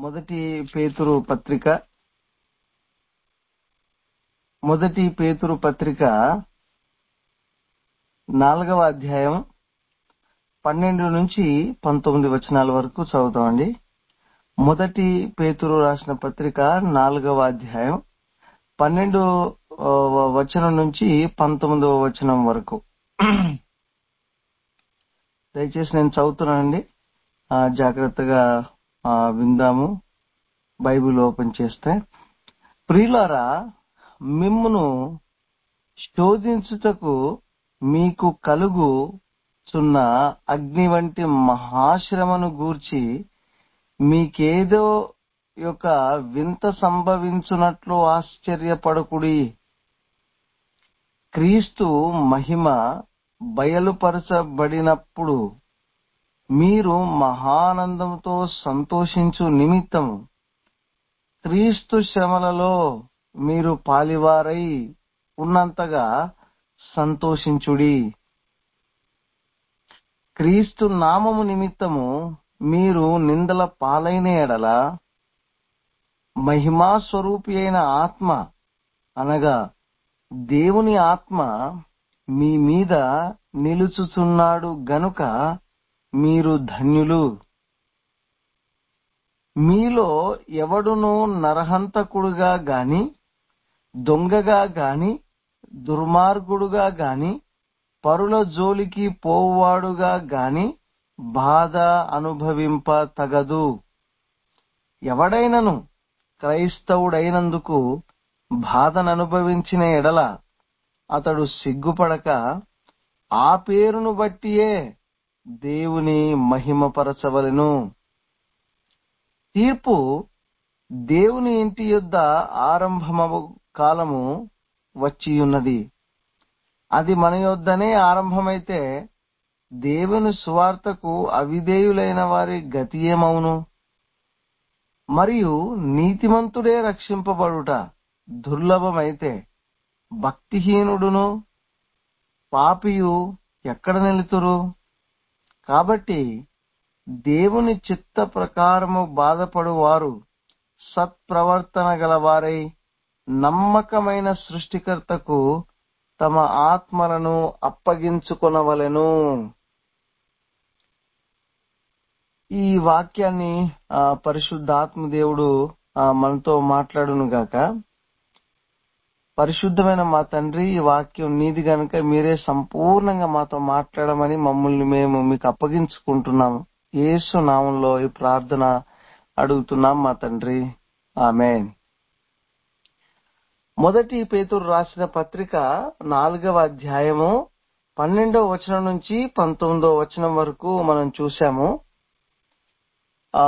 మొదటి పేతురు పత్రిక మొదటి పేతురు పత్రిక నాలుగవ అధ్యాయం పన్నెండు నుంచి పంతొమ్మిది వచనాల వరకు చదువుతామండి మొదటి పేతురు రాసిన పత్రిక నాలుగవ అధ్యాయం పన్నెండు ఆ, వచనం నుంచి పంతొమ్మిదవ వచనం వరకు దయచేసి నేను చదువుతున్నానండి ఆ, జాగ్రత్తగా ఆ, విందాము బైబిల్ ఓపెన్ చేస్తే ప్రియులారా మిమ్మును శోధించుటకు మీకు కలుగు చున్న అగ్ని వంటి మహాశ్రమను గూర్చి మీకేదో యొక్క వింత సంభవించున్నట్లు ఆశ్చర్యపడకుడి క్రీస్తు మహిమ బయలుపరచబడినప్పుడు మీరు మహానందంతో సంతోషించు నిమిత్తం క్రీస్తు శ్రమలలో మీరు పాలివారై ఉన్నంతగా సంతోషించుడి క్రీస్తు నామము నిమిత్తము మీరు నిందల పాలైన ఎడల మహిమా స్వరూపి అయిన ఆత్మ అనగా దేవుని ఆత్మ మీ మీద నిలుచుచున్నాడు గనుక మీరు ధన్యులు మీలో ఎవడును నరహంతకుడుగా గాని దొంగగా గాని దుర్మార్గుడుగా గాని పరుల జోలికి పోవాడుగా గాని బాధ అనుభవింప తగదు ఎవడైనను క్రైస్తవుడైనందుకు బాధను అనుభవించిన ఎడల అతడు సిగ్గుపడక ఆ పేరును బట్టియే దేవుని మహిమపరచవలెను తీర్పు దేవుని ఇంటి యొద్ద ఆరంభమగు కాలము వచ్చియున్నది అది మన యొద్దనే ఆరంభమైతే దేవుని సువార్తకు అవిధేయులైన వారి గతి ఏమవును మరియు నీతిమంతుడే రక్షింపబడుట దుర్లభమైతే భక్తిహీనుడును పాపియు ఎక్కడ నిలుతురు కాబట్టి దేవుని చిత్త ప్రకారము బాధపడువారు సత్ప్రవర్తన గలవారై నమ్మకమైన సృష్టికర్తకు తమ ఆత్మలను అప్పగించుకొనవలెను ఈ వాక్యాన్ని ఆ, పరిశుద్ధాత్మ దేవుడు ఆ, మనతో మాట్లాడును గాక పరిశుద్ధమైన మా తండ్రి ఈ వాక్యం నీది గనుక మీరే సంపూర్ణంగా మాతో మాట్లాడమని మమ్మల్ని మేము మీకు అప్పగించుకుంటున్నాము యేసు నామంలో ఈ ప్రార్థన అడుగుతున్నాం మా తండ్రి ఆమెన్ మొదటి పేతురు రాసిన పత్రిక నాలుగవ అధ్యాయము పన్నెండవ వచనం నుంచి పంతొమ్మిదవ వచనం వరకు మనం చూసాము ఆ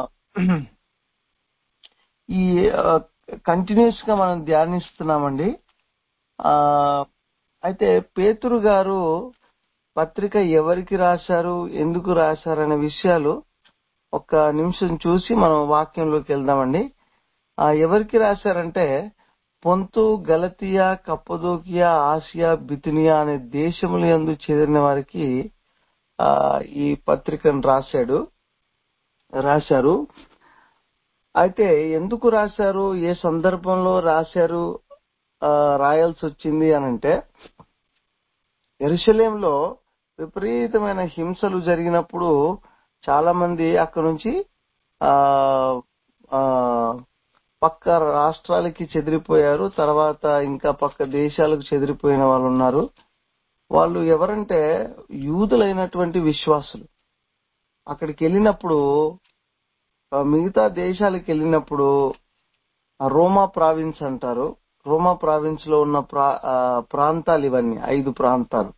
ఈ కంటిన్యూస్ గా మనం ధ్యానిస్తున్నామండి ఆ అయితే పేతురు గారు పత్రిక ఎవరికి రాశారు ఎందుకు రాశారు అనే విషయాలు ఒక నిమిషం చూసి మనం వాక్యంలోకి వెళ్దామండి ఆ ఎవరికి రాశారంటే పొంతు గలతియా కప్పదోకియా ఆసియా బితునియా అనే దేశముల యందు చెందిన వారికి ఆ ఈ పత్రికను రాశాడు రాశారు అయితే ఎందుకు రాశారు ఏ సందర్భంలో రాశారు ఆ, రాయాల్సి వచ్చింది అని అంటే ఎరుషలేంలో విపరీతమైన హింసలు జరిగినప్పుడు చాలా మంది అక్కడ నుంచి ఆ ఆ పక్క రాష్ట్రాలకి చెదిరిపోయారు తర్వాత ఇంకా పక్క దేశాలకు చెదిరిపోయిన వాళ్ళు ఉన్నారు వాళ్ళు ఎవరంటే యూదులైనటువంటి విశ్వాసులు అక్కడికి వెళ్ళినప్పుడు ఆ, మిగతా దేశాలకు వెళ్ళినప్పుడు ఆ రోమా ప్రావిన్స్ అంటారు రోమా ప్రావిన్స్ లో ఉన్న ప్రా ఆ, ప్రాంతాలు ఇవన్నీ ఐదు ప్రాంతాలు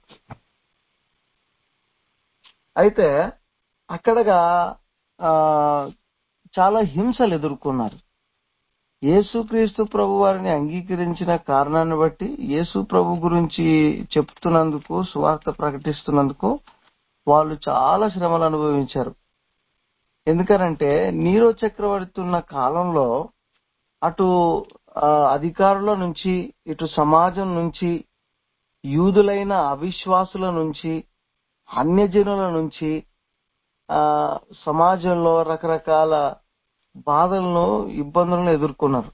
అయితే అక్కడగా ఆ, చాలా హింసలు ఎదుర్కొన్నారు యేసుక్రీస్తు ప్రభు వారిని అంగీకరించిన కారణాన్ని బట్టి యేసు ప్రభు గురించి చెప్తున్నందుకు సువార్త ప్రకటిస్తున్నందుకు వాళ్ళు చాలా శ్రమలు అనుభవించారు ఎందుకనంటే నీరో చక్రవర్తి ఉన్న కాలంలో అటు ఆ, అధికారుల నుంచి ఇటు సమాజం నుంచి యూదులైన అవిశ్వాసుల నుంచి అన్యజనుల నుంచి ఆ సమాజంలో రకరకాల బాధలను ఇబ్బందులను ఎదుర్కొన్నారు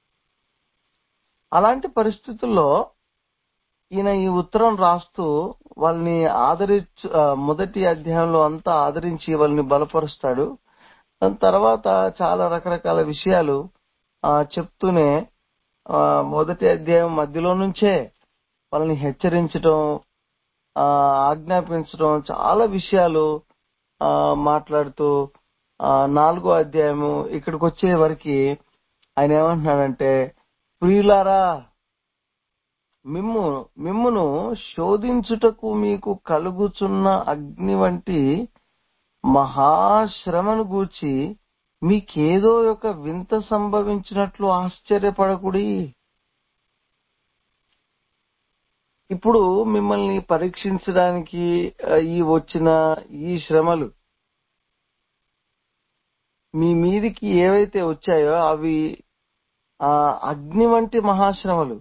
అలాంటి పరిస్థితుల్లో ఈయన ఈ ఉత్తరం రాస్తూ వాళ్ళని ఆదరించు ఆ, మొదటి అధ్యాయంలో అంతా ఆదరించి వాళ్ళని బలపరుస్తాడు దాని తర్వాత చాలా రకరకాల విషయాలు ఆ, చెప్తూనే ఆ, మొదటి అధ్యాయం మధ్యలో నుంచే వాళ్ళని హెచ్చరించడం ఆ, ఆజ్ఞాపించడం చాలా విషయాలు ఆ, మాట్లాడుతూ ఆ, నాలుగో అధ్యాయము ఇక్కడికి వచ్చే వరకు ఆయన ఏమంటున్నాడంటే ప్రియులారా మిమ్ము మిమ్మును శోధించుటకు మీకు కలుగుచున్న అగ్ని వంటి మహాశ్రమను గూర్చి మీకేదో ఒక వింత సంభవించినట్లు ఆశ్చర్యపడకుడి ఇప్పుడు మిమ్మల్ని పరీక్షించడానికి ఆ, ఈ వచ్చిన ఈ శ్రమలు మీ మీదికి ఏవైతే వచ్చాయో అవి ఆ అగ్ని వంటి మహాశ్రమలు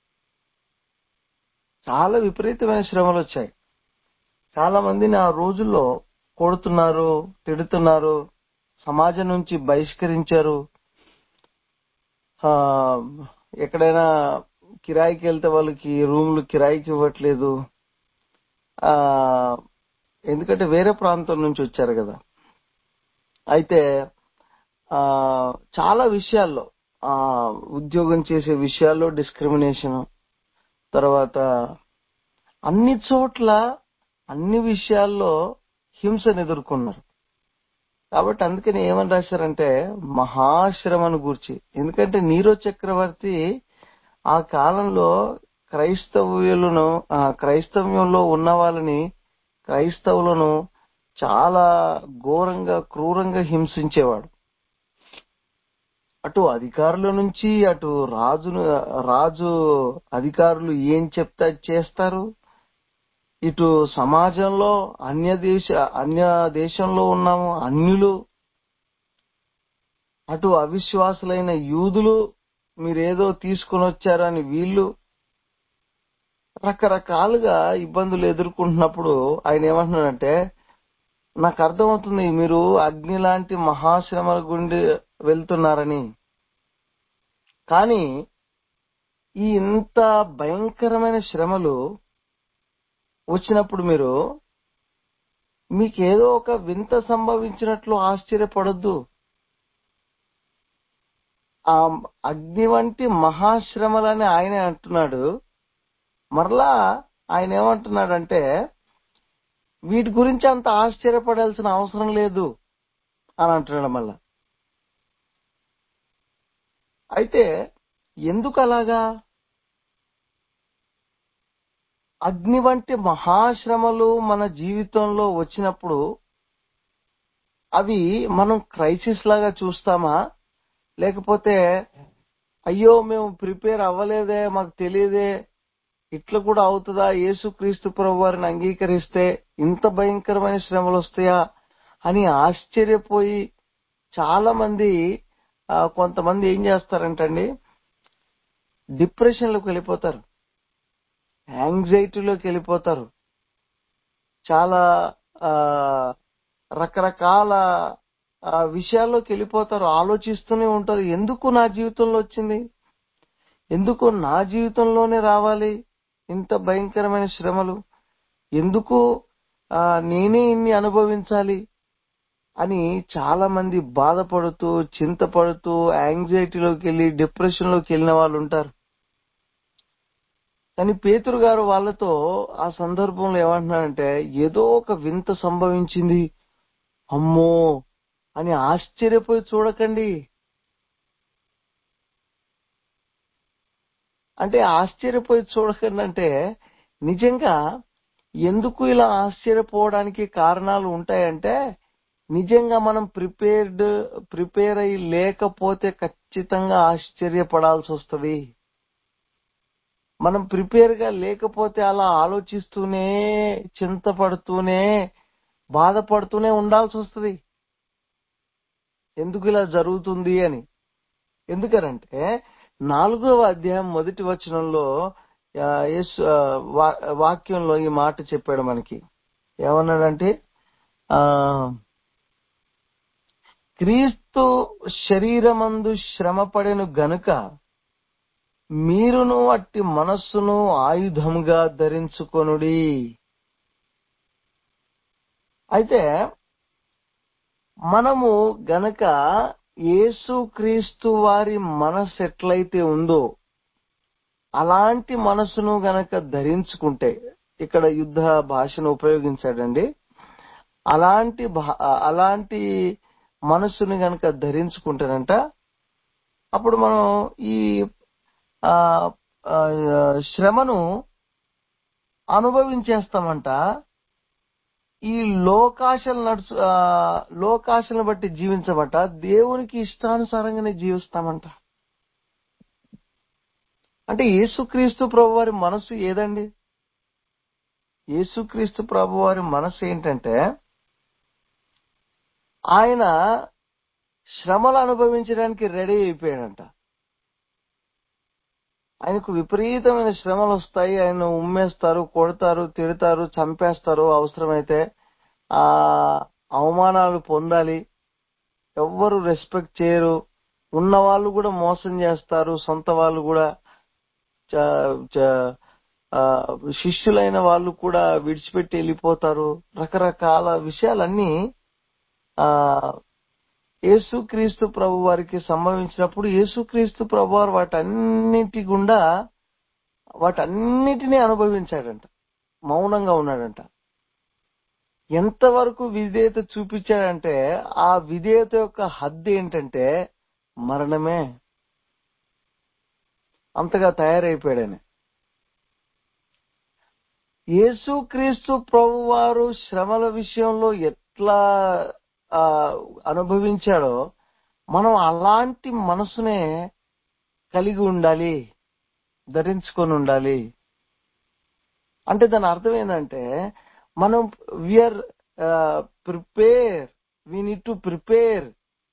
చాలా విపరీతమైన శ్రమలు వచ్చాయి చాలా మందిని ఆ రోజుల్లో కొడుతున్నారు తిడుతున్నారు సమాజం నుంచి బహిష్కరించారు ఆ ఎక్కడైనా కిరాయికి వెళ్తే వాళ్ళకి రూమ్లు కిరాయికి ఇవ్వట్లేదు ఆ ఎందుకంటే వేరే ప్రాంతం నుంచి వచ్చారు కదా అయితే ఆ చాలా విషయాల్లో ఆ ఉద్యోగం చేసే విషయాల్లో డిస్క్రిమినేషన్ తర్వాత అన్ని చోట్ల అన్ని విషయాల్లో హింసను ఎదుర్కొన్నారు కాబట్టి అందుకని ఏమని రాశారంటే మహాశ్రమను గూర్చి ఎందుకంటే నీరో చక్రవర్తి ఆ కాలంలో క్రైస్తవులను ఆ, క్రైస్తవ్యంలో ఉన్న వాళ్ళని క్రైస్తవులను చాలా ఘోరంగా క్రూరంగా హింసించేవాడు అటు అధికారుల నుంచి అటు రాజును రాజు అధికారులు ఏం చెప్తా చేస్తారు ఇటు సమాజంలో అన్య దేశ అన్య దేశంలో ఉన్నాము అన్యులు అటు అవిశ్వాసులైన యూదులు మీరేదో తీసుకుని వచ్చారని వీళ్ళు రకరకాలుగా ఇబ్బందులు ఎదుర్కొంటున్నప్పుడు ఆయన ఏమంటున్నాడంటే నాకు అర్థమవుతుంది మీరు అగ్ని లాంటి మహాశ్రమల గుండి వెళ్తున్నారని కానీ ఈ ఇంత భయంకరమైన శ్రమలు వచ్చినప్పుడు మీరు మీకేదో ఒక వింత సంభవించినట్లు ఆశ్చర్యపడొద్దు ఆ అగ్ని వంటి మహాశ్రమలని ఆయనే అంటున్నాడు మరలా ఆయన ఏమంటున్నాడంటే వీటి గురించి అంత ఆశ్చర్యపడాల్సిన అవసరం లేదు అని అంటున్నాడు మళ్ళా అయితే ఎందుకు అలాగా అగ్ని వంటి మహాశ్రమలు మన జీవితంలో వచ్చినప్పుడు అవి మనం క్రైసిస్ లాగా చూస్తామా లేకపోతే అయ్యో మేము ప్రిపేర్ అవ్వలేదే మాకు తెలియదే ఇట్లా కూడా అవుతుందా యేసుక్రీస్తు ప్రభు వారిని అంగీకరిస్తే ఇంత భయంకరమైన శ్రమలు వస్తాయా అని ఆశ్చర్యపోయి చాలా మంది ఆ, కొంతమంది ఏం చేస్తారంటండి డిప్రెషన్ లోకి వెళ్ళిపోతారు యాంగ్జైటీలోకి వెళ్ళిపోతారు చాలా ఆ, రకరకాల ఆ, విషయాల్లోకి వెళ్ళిపోతారు ఆలోచిస్తూనే ఉంటారు ఎందుకు నా జీవితంలో వచ్చింది ఎందుకు నా జీవితంలోనే రావాలి ఇంత భయంకరమైన శ్రమలు ఎందుకు ఆ, నేనే ఇన్ని అనుభవించాలి అని చాలా మంది బాధపడుతూ చింతపడుతూ యాంగ్జైటీలోకి వెళ్ళి డిప్రెషన్ లోకి వెళ్ళిన వాళ్ళు ఉంటారు కానీ పేతురు గారు వాళ్ళతో ఆ సందర్భంలో ఏమంటున్నారంటే ఏదో ఒక వింత సంభవించింది అమ్మో అని ఆశ్చర్యపోయి చూడకండి అంటే ఆశ్చర్యపోయి చూడకండి అంటే నిజంగా ఎందుకు ఇలా ఆశ్చర్యపోవడానికి కారణాలు ఉంటాయంటే నిజంగా మనం ప్రిపేర్డ్ ప్రిపేర్ అయి లేకపోతే ఖచ్చితంగా ఆశ్చర్యపడాల్సి వస్తుంది మనం ప్రిపేర్ గా లేకపోతే అలా ఆలోచిస్తూనే చింతపడుతూనే బాధపడుతూనే ఉండాల్సి వస్తుంది ఎందుకు ఇలా జరుగుతుంది అని ఎందుకనంటే నాలుగవ అధ్యాయం మొదటి వచనంలో ఆ, యేసు ఆ, వా- వాక్యంలో ఈ మాట చెప్పాడు మనకి ఏమన్నాడంటే ఆ క్రీస్తు శరీరమందు శ్రమపడెను గనుక మీరును అట్టి మనస్సును ఆయుధముగా ధరించుకొనుడి అయితే మనము గనక యేసుక్రీస్తు వారి మనసు ఎట్లయితే ఉందో అలాంటి మనసును గనక ధరించుకుంటే ఇక్కడ యుద్ధ భాషను ఉపయోగించాడండి అలాంటి భా- అలాంటి మనస్సుని గనక ధరించుకుంటానంట అప్పుడు మనం ఈ ఆ, ఆ, శ్రమను అనుభవించేస్తామంట ఈ లోకాశలు నడుచు ఆ, లోకాశలను బట్టి జీవించమంట దేవునికి ఇష్టానుసారంగానే జీవిస్తామంట అంటే యేసుక్రీస్తు ప్రభు వారి మనసు ఏదండి యేసుక్రీస్తు ప్రభు వారి మనసు ఏంటంటే ఆయన శ్రమలు అనుభవించడానికి రెడీ అయిపోయాడంట ఆయనకు విపరీతమైన శ్రమలు వస్తాయి ఆయన ఉమ్మేస్తారు కొడతారు తిడతారు చంపేస్తారు అవసరమైతే ఆ అవమానాలు పొందాలి ఎవ్వరు రెస్పెక్ట్ చేయరు ఉన్న వాళ్ళు కూడా మోసం చేస్తారు సొంత వాళ్ళు కూడా చ- చ- ఆ, శిష్యులైన వాళ్ళు కూడా విడిచిపెట్టి వెళ్ళిపోతారు రకరకాల విషయాలన్నీ ఆ యేసుక్రీస్తు ప్రభు వారికి సంభవించినప్పుడు యేసుక్రీస్తు ప్రభు వారు వాటన్నిటి గుండా వాటన్నిటినీ అనుభవించాడంట మౌనంగా ఉన్నాడంట ఎంతవరకు విధేయత చూపించాడంటే ఆ విధేయత యొక్క హద్దు ఏంటంటే మరణమే అంతగా తయారైపోయాడని యేసుక్రీస్తు ప్రభువారు శ్రమల విషయంలో ఎట్లా ఆ, అనుభవించాడో మనం అలాంటి మనసునే కలిగి ఉండాలి ధరించుకొని ఉండాలి అంటే దాని అర్థం ఏంటంటే మనం we are prepare we need to prepare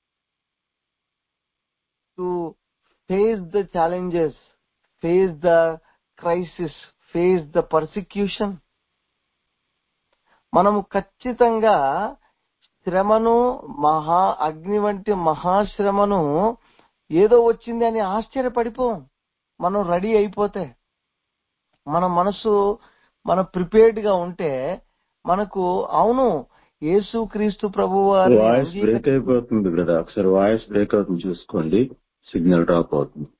to face the challenges face the crisis face the persecution మనము ఖచ్చితంగా శ్రమను మహా అగ్ని వంటి మహాశ్రమను ఏదో వచ్చింది అని ఆశ్చర్యపడిపోం మనం రెడీ అయిపోతే మన మనసు మన ప్రిపేర్డ్ గా ఉంటే మనకు అవును యేసు క్రీస్తు ప్రభు వారిని వాయిస్ బ్రేక్ అంగీకరి- అయిపోతుంది బ్రదర్ ఒకసారి వాయిస్ బ్రేక్ అవుతుంది చూసుకోండి సిగ్నల్ డ్రాప్ అవుతుంది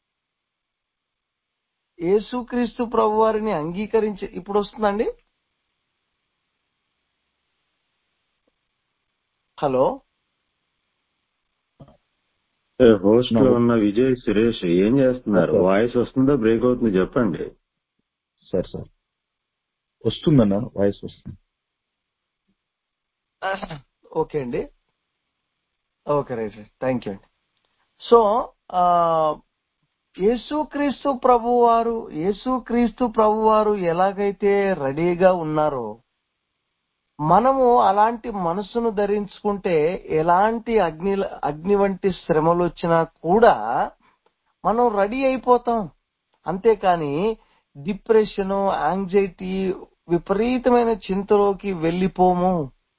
యేసుక్రీస్తు ప్రభు వారిని అంగీకరించి ఇప్పుడు వస్తుందండి హలో హోస్ట్ లో ఉన్న విజయ్ సురేష్ ఏం చేస్తున్నారు ఓకే. వాయిస్ వస్తుందా బ్రేక్ అవుతుంది చెప్పండి సార్ సార్ వస్తుందన్న వాయిస్ వస్తుంది ఓకే అండి okay right right thank you అండి సో ఆ, యేసుక్రీస్తు ప్రభు వారు యేసుక్రీస్తు ప్రభు వారు ఎలాగైతే రెడీగా ఉన్నారో మనము అలాంటి మనసును ధరించుకుంటే ఎలాంటి అగ్ని అగ్ని వంటి శ్రమలు వచ్చినా కూడా మనం రెడీ అయిపోతాం అంతేకాని డిప్రెషన్ యాంగ్జైటీ విపరీతమైన చింతలోకి వెళ్ళిపోము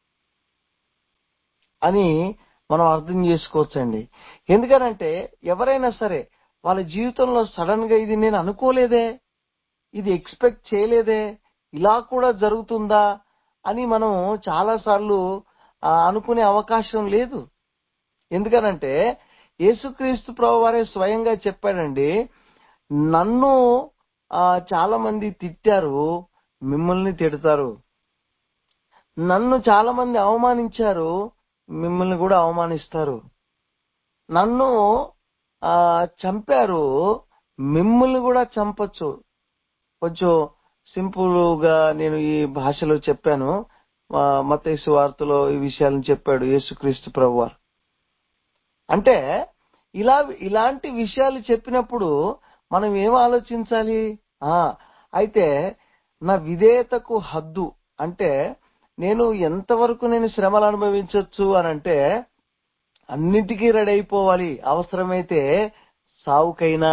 అని మనం అర్థం చేసుకోవచ్చండి ఎందుకనంటే ఎవరైనా సరే వాళ్ళ జీవితంలో సడన్ గా ఇది నేను అనుకోలేదే ఇది ఎక్స్పెక్ట్ చేయలేదే ఇలా కూడా జరుగుతుందా అని మనం చాలా సార్లు అనుకునే అవకాశం లేదు ఎందుకనంటే యేసుక్రీస్తు ప్రభు వారే స్వయంగా చెప్పాడండి నన్ను ఆ, చాలా మంది తిట్టారు మిమ్మల్ని తిడతారు నన్ను చాలా మంది అవమానించారు మిమ్మల్ని కూడా అవమానిస్తారు నన్ను ఆ, చంపారు మిమ్మల్ని కూడా చంపొచ్చు కొంచెం సింపుల్ గా నేను ఈ భాషలో చెప్పాను మతేసు వార్తలో ఈ విషయాలను చెప్పాడు యేసుక్రీస్తు ప్రభు వారు అంటే ఇలా ఇలాంటి విషయాలు చెప్పినప్పుడు మనం ఏం ఆలోచించాలి ఆ అయితే నా విధేయతకు హద్దు అంటే నేను ఎంతవరకు నేను శ్రమలు అనుభవించవచ్చు అని అంటే అన్నిటికీ రెడీ అయిపోవాలి అవసరమైతే సావుకైనా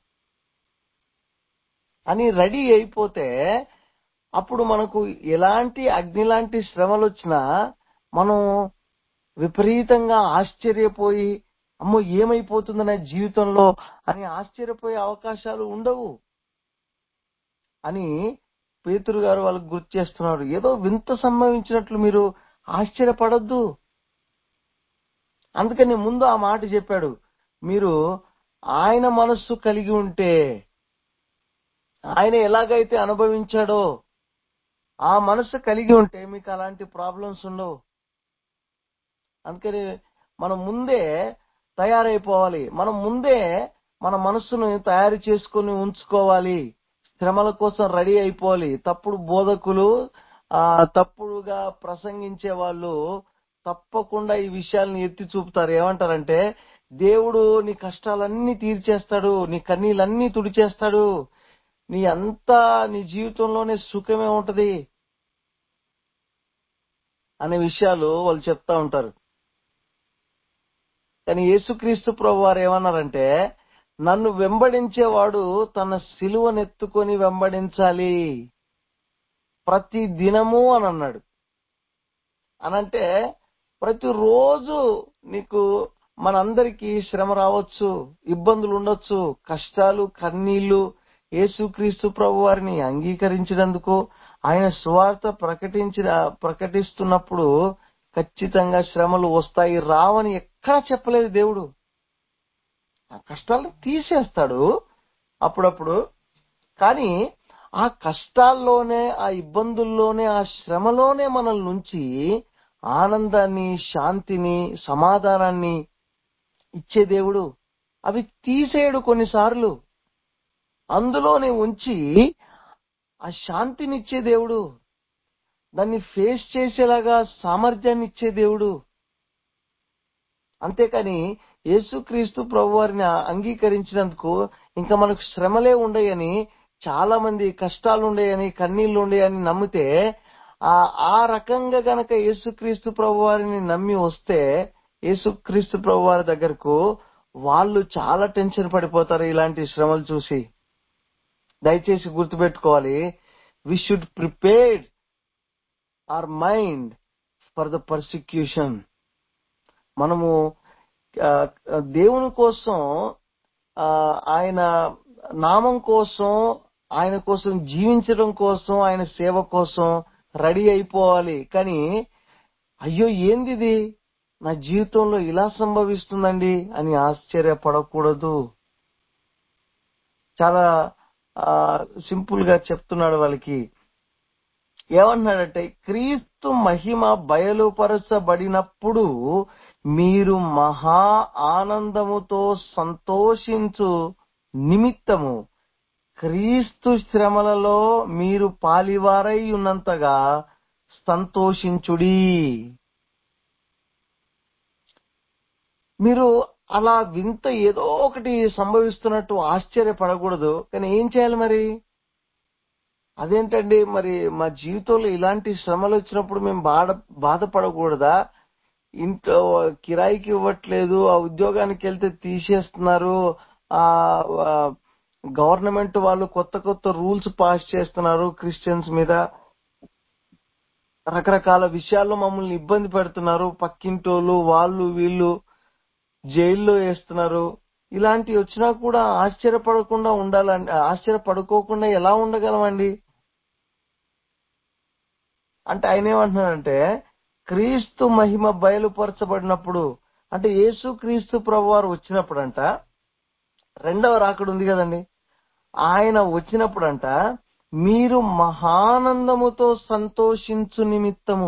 అని రెడీ అయిపోతే అప్పుడు మనకు ఎలాంటి అగ్ని లాంటి శ్రమలు వచ్చినా మనం విపరీతంగా ఆశ్చర్యపోయి అమ్మో ఏమైపోతుంది నా జీవితంలో అని ఆశ్చర్యపోయే అవకాశాలు ఉండవు అని పేతురు గారు వాళ్ళకి గుర్తు చేస్తున్నారు ఏదో వింత సంభవించినట్లు మీరు ఆశ్చర్యపడొద్దు అందుకని ముందు ఆ మాట చెప్పాడు మీరు ఆయన మనస్సు కలిగి ఉంటే ఆయన ఎలాగైతే అనుభవించాడో ఆ మనస్సు కలిగి ఉంటే మీకు అలాంటి ప్రాబ్లమ్స్ ఉండవు అందుకని మనం ముందే తయారైపోవాలి మనం ముందే మన మనస్సును తయారు చేసుకొని ఉంచుకోవాలి శ్రమల కోసం రెడీ అయిపోవాలి తప్పుడు బోధకులు ఆ తప్పుడుగా ప్రసంగించే వాళ్ళు తప్పకుండా ఈ విషయాల్ని ఎత్తి చూపుతారు ఏమంటారంటే దేవుడు నీ కష్టాలన్నీ తీర్చేస్తాడు నీ కన్నీళ్ళన్నీ తుడిచేస్తాడు నీ అంతా నీ జీవితంలోనే సుఖమే ఉంటది అనే విషయాలు వాళ్ళు చెప్తా ఉంటారు కానీ యేసుక్రీస్తు ప్రభు వారు ఏమన్నారంటే నన్ను వెంబడించేవాడు తన సిలువనెత్తుకొని వెంబడించాలి ప్రతి దినము అని అన్నాడు అనంటే ప్రతిరోజు నీకు మనందరికీ శ్రమ రావచ్చు ఇబ్బందులు ఉండొచ్చు కష్టాలు కన్నీళ్లు యేసుక్రీస్తు ప్రభు వారిని అంగీకరించినందుకు ఆయన సువార్త ప్రకటించిన ప్రకటిస్తున్నప్పుడు ఖచ్చితంగా శ్రమలు వస్తాయి రావని ఎక్కడా చెప్పలేదు దేవుడు ఆ కష్టాలను తీసేస్తాడు అప్పుడప్పుడు కానీ ఆ కష్టాల్లోనే ఆ ఇబ్బందుల్లోనే ఆ శ్రమలోనే మనల్ని నుంచి ఆనందాన్ని శాంతిని సమాధానాన్ని ఇచ్చే దేవుడు అవి తీసేయడు కొన్నిసార్లు అందులోనే ఉంచి ఆ శాంతిని ఇచ్చే దేవుడు దాన్ని ఫేస్ చేసేలాగా సామర్థ్యాన్ని ఇచ్చే దేవుడు అంతేకాని యేసుక్రీస్తు ప్రభు వారిని అంగీకరించినందుకు ఇంకా మనకు శ్రమలే ఉండయని చాలా మంది కష్టాలు ఉండయని కన్నీళ్లు ఉండయని నమ్మితే ఆ ఆ రకంగా గనక యేసుక్రీస్తు ప్రభు వారిని నమ్మి వస్తే యేసుక్రీస్తు ప్రభు వారి దగ్గరకు వాళ్ళు చాలా టెన్షన్ పడిపోతారు ఇలాంటి శ్రమలు చూసి దయచేసి గుర్తుపెట్టుకోవాలి we should prepare our mind for the persecution మనము ఆ, దేవుని కోసం ఆ, ఆయన నామం కోసం ఆయన కోసం జీవించడం కోసం ఆయన సేవ కోసం రెడీ అయిపోవాలి కానీ అయ్యో ఏంది ఇది నా జీవితంలో ఇలా సంభవిస్తుందండి అని ఆశ్చర్యపడకూడదు చాలా సింపుల్ గా చెప్తున్నాడు వాళ్ళకి ఏమంటున్నాడంటే క్రీస్తు మహిమ బయలుపరచబడినప్పుడు మీరు మహా ఆనందముతో సంతోషించు నిమిత్తము క్రీస్తు శ్రమలలో మీరు పాలివారై ఉన్నంతగా సంతోషించుడి మీరు అలా వింత ఏదో ఒకటి సంభవిస్తున్నట్టు ఆశ్చర్యపడకూడదు కానీ ఏం చేయాలి మరి అదేంటండి మరి మా జీవితంలో ఇలాంటి శ్రమలు వచ్చినప్పుడు మేము బాధ బాధపడకూడదా ఇంట్లో కిరాయికి ఇవ్వట్లేదు ఆ ఉద్యోగానికి వెళ్తే తీసేస్తున్నారు ఆ గవర్నమెంట్ వాళ్ళు కొత్త కొత్త రూల్స్ పాస్ చేస్తున్నారు క్రిస్టియన్స్ మీద రకరకాల విషయాల్లో మమ్మల్ని ఇబ్బంది పెడుతున్నారు పక్కింటోళ్ళు వాళ్ళు వీళ్ళు జైల్లో వేస్తున్నారు ఇలాంటివి వచ్చినా కూడా ఆశ్చర్యపడకుండా ఉండాలండి ఆశ్చర్యపడుకోకుండా ఎలా ఉండగలమండి అంటే ఆయన ఏమంటున్నాడంటే క్రీస్తు మహిమ బయలుపరచబడినప్పుడు అంటే యేసు క్రీస్తు ప్రభు వారు వచ్చినప్పుడంట రెండవ రాకడు ఉంది కదండి ఆయన వచ్చినప్పుడంట మీరు మహానందముతో సంతోషించు నిమిత్తము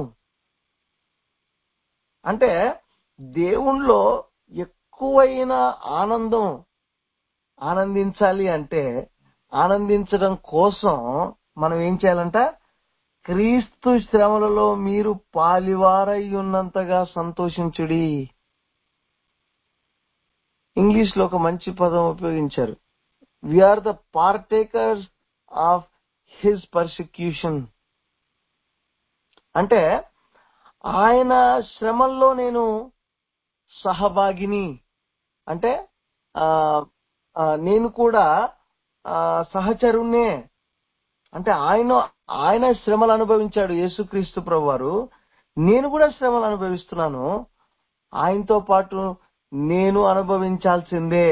అంటే దేవుణ్ణిలో ఎక్కువైన ఆనందం ఆనందించాలి అంటే ఆనందించడం కోసం మనం ఏం చేయాలంట క్రీస్తు శ్రమలలో మీరు పాలివారై ఉన్నంతగా సంతోషించుడి ఇంగ్లీష్ లో ఒక మంచి పదం ఉపయోగించారు are the partakers of his persecution అంటే ఆయన శ్రమల్లో నేను సహభాగిని అంటే ఆ ఆ, నేను కూడా ఆ, సహచరుణ్ణే అంటే ఆయన ఆయన శ్రమలు అనుభవించాడు యేసుక్రీస్తు ప్రభు వారు నేను కూడా శ్రమలు అనుభవిస్తున్నాను ఆయనతో పాటు నేను అనుభవించాల్సిందే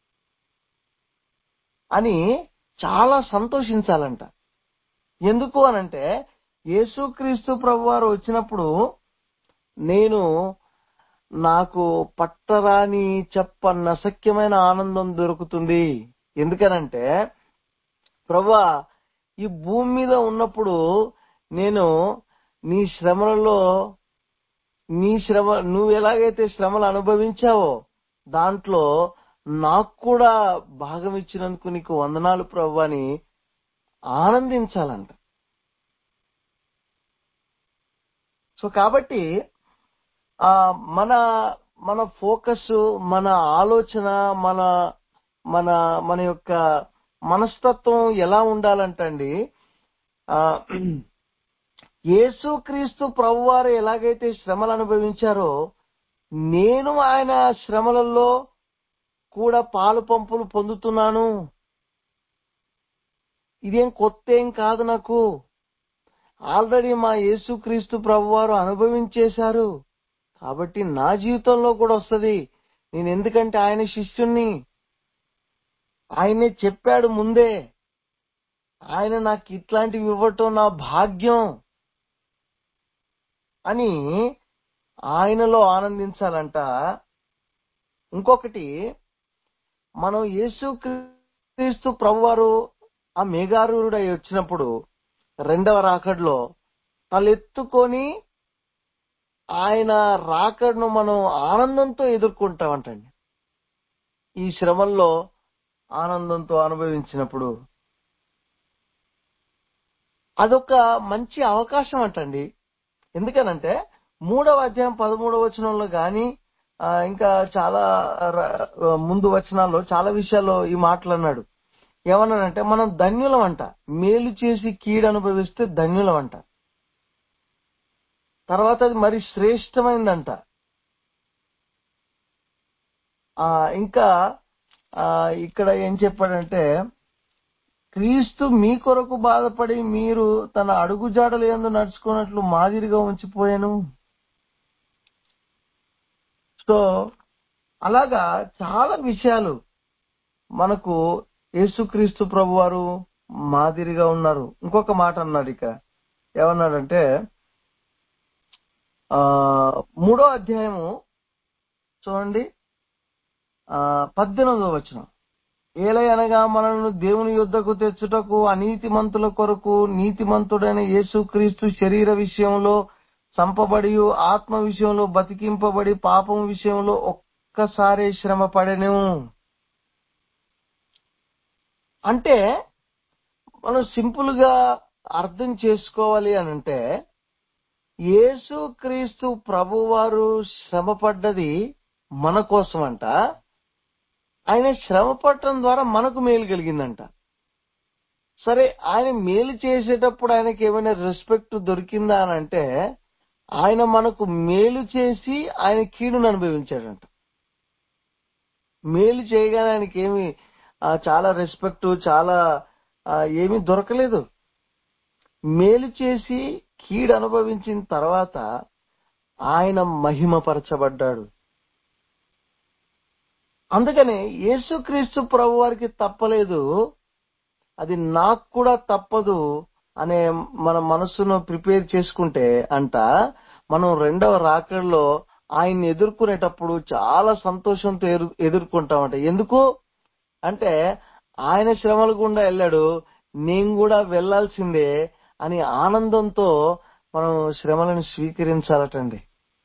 అని చాలా సంతోషించాలంట ఎందుకు అనంటే యేసుక్రీస్తు ప్రభువారు వచ్చినప్పుడు నేను నాకు పట్టరాని చెప్ప నసక్యమైన ఆనందం దొరుకుతుంది ఎందుకనంటే ప్రభా ఈ భూమి మీద ఉన్నప్పుడు నేను నీ శ్రమలలో నీ శ్రమ నువ్వు ఎలాగైతే శ్రమలు అనుభవించావో దాంట్లో నాకు కూడా భాగం ఇచ్చినందుకు నీకు వందనాలు ప్రభు అని ఆనందించాలంట సో కాబట్టి ఆ మన మన ఫోకస్ మన ఆలోచన మన మన మన యొక్క మనస్తత్వం ఎలా ఉండాలంటండి ఆ యేసుక్రీస్తు ప్రభువారు ఎలాగైతే శ్రమలు అనుభవించారో నేను ఆయన శ్రమలలో కూడా పాలు పంపులు పొందుతున్నాను ఇదేం కొత్త ఏం కాదు నాకు ఆల్రెడీ మా యేసుక్రీస్తు ప్రభువారు అనుభవించేశారు కాబట్టి నా జీవితంలో కూడా వస్తది నేను ఎందుకంటే ఆయన శిష్యుణ్ణి ఆయనే చెప్పాడు ముందే ఆయన నాకు ఇట్లాంటివి ఇవ్వటం నా భాగ్యం అని ఆయనలో ఆనందించాలంట ఇంకొకటి మనం యేసు క్రీస్తు ప్రభువారు ఆ మేఘారూరుడై వచ్చినప్పుడు రెండవ రాకడలో తలెత్తుకొని ఆయన రాకడను మనం ఆనందంతో ఎదుర్కొంటామంటండి ఈ శ్రమల్లో ఆనందంతో అనుభవించినప్పుడు అదొక మంచి అవకాశం అంటండి ఎందుకనంటే మూడవ అధ్యాయం పదమూడవ వచనంలో గాని ఆ, ఇంకా చాలా ర- ముందు వచనాల్లో చాలా విషయాల్లో ఈ మాటలు అన్నాడు ఏమన్నాడంటే మనం ధన్యులం అంట మేలు చేసి కీడు అనుభవిస్తే ధన్యులం అంట తర్వాత అది మరి శ్రేష్టమైందంట ఆ ఇంకా ఆ ఇక్కడ ఏం చెప్పాడంటే క్రీస్తు మీ కొరకు బాధపడి మీరు తన అడుగుజాడలు ఎందు నడుచుకున్నట్లు మాదిరిగా ఉంచిపోయాను సో అలాగా చాలా విషయాలు మనకు యేసుక్రీస్తు ప్రభు వారు మాదిరిగా ఉన్నారు ఇంకొక మాట అన్నాడు ఇక ఏమన్నాడంటే ఆ మూడో అధ్యాయము చూడండి ఆ పద్దెనిమిదో వచనం ఏలయనగా మనల్ని దేవుని యుద్ధకు తెచ్చుటకు అనీతిమంతుల కొరకు నీతిమంతుడైన యేసుక్రీస్తు శరీర విషయంలో చంపబడి ఆత్మ విషయంలో బతికింపబడి పాపం విషయంలో ఒక్కసారే శ్రమ పడెను అంటే మనం సింపుల్ గా అర్థం చేసుకోవాలి అని అంటే యేసుక్రీస్తు ప్రభువారు శ్రమ పడ్డది మన కోసమంట ఆయన శ్రమ పడటం ద్వారా మనకు మేలు కలిగిందంట సరే ఆయన మేలు చేసేటప్పుడు ఆయనకి ఏమైనా రెస్పెక్ట్ దొరికిందా అని అంటే ఆయన మనకు మేలు చేసి ఆయన కీడును అనుభవించాడంట మేలు చేయగానే ఆయనకి ఏమి ఆ, చాలా రెస్పెక్ట్ చాలా ఆ, ఏమీ దొరకలేదు మేలు చేసి కీడు అనుభవించిన తర్వాత ఆయన మహిమపరచబడ్డాడు అందుకనే యేసుక్రీస్తు ప్రభు వారికి తప్పలేదు అది నాకు కూడా తప్పదు అనే మన మనస్సును ప్రిపేర్ చేసుకుంటే అంట మనం రెండవ రాకడలో ఆయన్ని ఎదుర్కొనేటప్పుడు చాలా సంతోషంతో ఎదు- ఎదుర్కొంటామంట ఎందుకు అంటే ఆయన శ్రమల గుండా వెళ్ళాడు నేను కూడా వెళ్ళాల్సిందే అని ఆనందంతో మనం శ్రమలను స్వీకరించాలటండి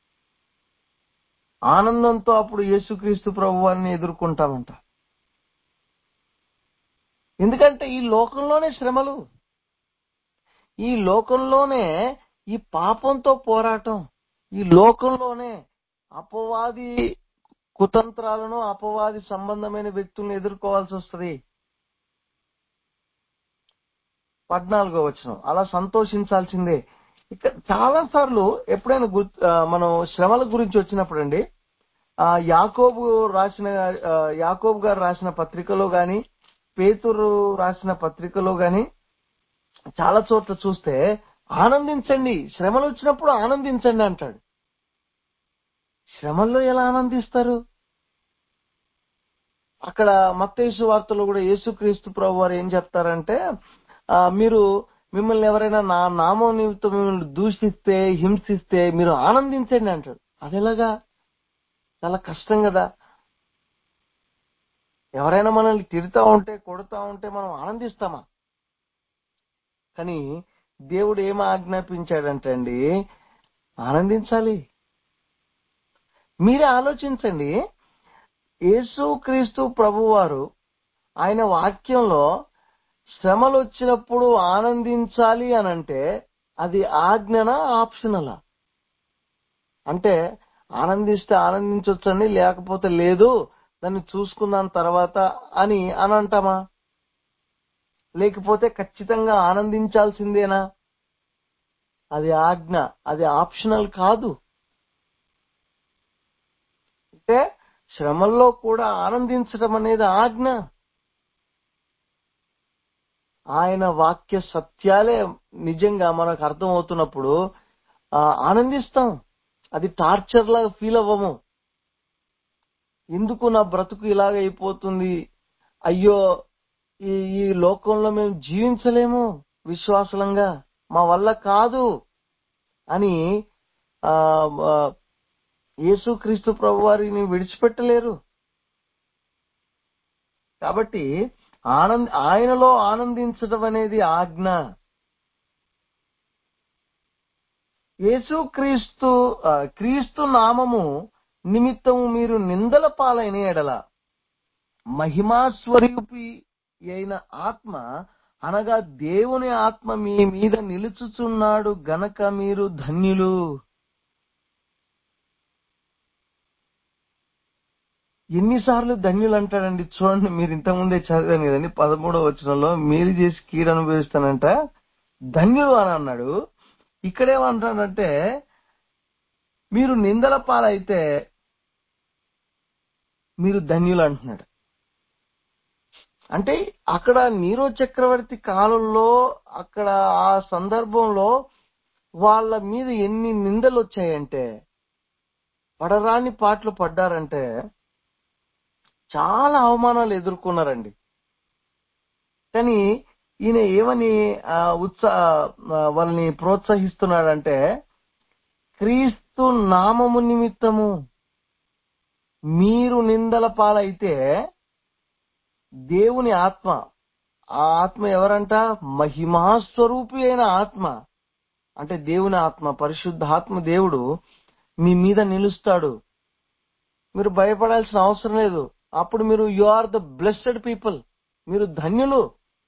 ఆనందంతో అప్పుడు యేసుక్రీస్తు ప్రభు వారిని ఎదుర్కొంటామంట ఎందుకంటే ఈ లోకంలోనే శ్రమలు ఈ లోకంలోనే ఈ పాపంతో పోరాటం ఈ లోకంలోనే అపవాది కుతంత్రాలను అపవాది సంబంధమైన వ్యక్తులను ఎదుర్కోవాల్సి వస్తుంది పద్నాలుగో వచనం అలా సంతోషించాల్సిందే ఇక్కడ చాలా సార్లు ఎప్పుడైనా గుర్తు ఆ, మనం శ్రమల గురించి వచ్చినప్పుడు అండి ఆ యాకోబు రాసిన ఆ, యాకోబు గారు రాసిన పత్రికలో గాని పేతురు రాసిన పత్రికలో గాని చాలా చోట్ల చూస్తే ఆనందించండి శ్రమలు వచ్చినప్పుడు ఆనందించండి అంటాడు శ్రమల్లో ఎలా ఆనందిస్తారు అక్కడ మత్తేసు వార్తలో కూడా యేసుక్రీస్తు ప్రభు వారు ఏం చెప్తారంటే ఆ, మీరు మిమ్మల్ని ఎవరైనా నా నామం నిమిత్తం మిమ్మల్ని దూషిస్తే హింసిస్తే మీరు ఆనందించండి అంటాడు అది ఎలాగా చాలా కష్టం కదా ఎవరైనా మనల్ని తిడతా ఉంటే కొడతా ఉంటే మనం ఆనందిస్తామా కానీ దేవుడు ఏం ఆజ్ఞాపించాడంటే అండి ఆనందించాలి మీరే ఆలోచించండి యేసుక్రీస్తు ప్రభువారు ఆయన వాక్యంలో శ్రమలు వచ్చినప్పుడు ఆనందించాలి అని అంటే అది ఆజ్ఞనా ఆప్షనలా అంటే ఆనందిస్తే ఆనందించవచ్చండి లేకపోతే లేదు దాన్ని చూసుకున్నాం తర్వాత అని అని అంటామా లేకపోతే ఖచ్చితంగా ఆనందించాల్సిందేనా అది ఆజ్ఞ అది ఆప్షనల్ కాదు అంటే శ్రమల్లో కూడా ఆనందించడం అనేది ఆజ్ఞ ఆయన వాక్య సత్యాలే నిజంగా మనకు అర్థమవుతున్నప్పుడు ఆ, ఆనందిస్తాం అది టార్చర్ లాగా ఫీల్ అవ్వము ఎందుకు నా బ్రతుకు ఇలాగ అయిపోతుంది అయ్యో ఈ ఈ లోకంలో మేము జీవించలేము విశ్వాసలంగా మా వల్ల కాదు అని ఆ ఆ, యేసుక్రీస్తు ప్రభు వారిని విడిచిపెట్టలేరు కాబట్టి ఆనంద్ ఆయనలో ఆనందించడం అనేది ఆజ్ఞ యేసుక్రీస్తు ఆ, క్రీస్తు నామము నిమిత్తము మీరు నిందల పాలైన ఎడల మహిమాస్వరూపి అయిన ఆత్మ అనగా దేవుని ఆత్మ మీ మీద నిలుచుచున్నాడు గనక మీరు ధన్యులు ఎన్నిసార్లు ధన్యులు అంటాడండి చూడండి మీరు ఇంతకుముందే చదివాను కదండి పదమూడవ వచనంలో మీరు చేసి కీడు అనుభవిస్తానంట ధన్యులు అని అన్నాడు ఇక్కడేమంటాడంటే మీరు నిందల పాలైతే మీరు ధన్యులు అంటున్నాడు అంటే అక్కడ నీరో చక్రవర్తి కాలంలో అక్కడ ఆ సందర్భంలో వాళ్ళ మీద ఎన్ని నిందలు వచ్చాయంటే పడరాని పాటలు పడ్డారంటే చాలా అవమానాలు ఎదుర్కొన్నారండి కానీ ఈయన ఏమని ఆ, ఉత్సా ఆ, వాళ్ళని ప్రోత్సహిస్తున్నాడంటే క్రీస్తు నామము నిమిత్తము మీరు నిందల పాలైతే దేవుని ఆత్మ ఆ ఆత్మ ఎవరంట మహిమాస్వరూపి అయిన ఆత్మ అంటే దేవుని ఆత్మ పరిశుద్ధ ఆత్మ దేవుడు మీ మీద నిలుస్తాడు మీరు భయపడాల్సిన అవసరం లేదు అప్పుడు మీరు you are the blessed people మీరు ధన్యులు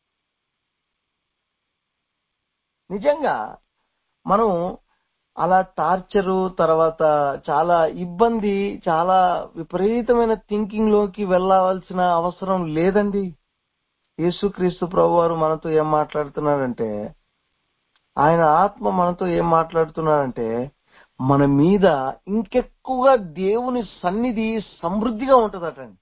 నిజంగా మనం అలా టార్చరు తర్వాత చాలా ఇబ్బంది చాలా విపరీతమైన థింకింగ్ లోకి వెళ్ళవలసిన అవసరం లేదండి యేసుక్రీస్తు ప్రభు వారు మనతో ఏం మాట్లాడుతున్నారంటే ఆయన ఆత్మ మనతో ఏం మాట్లాడుతున్నారంటే మన మీద ఇంకెక్కువగా దేవుని సన్నిధి సమృద్ధిగా ఉంటదటండి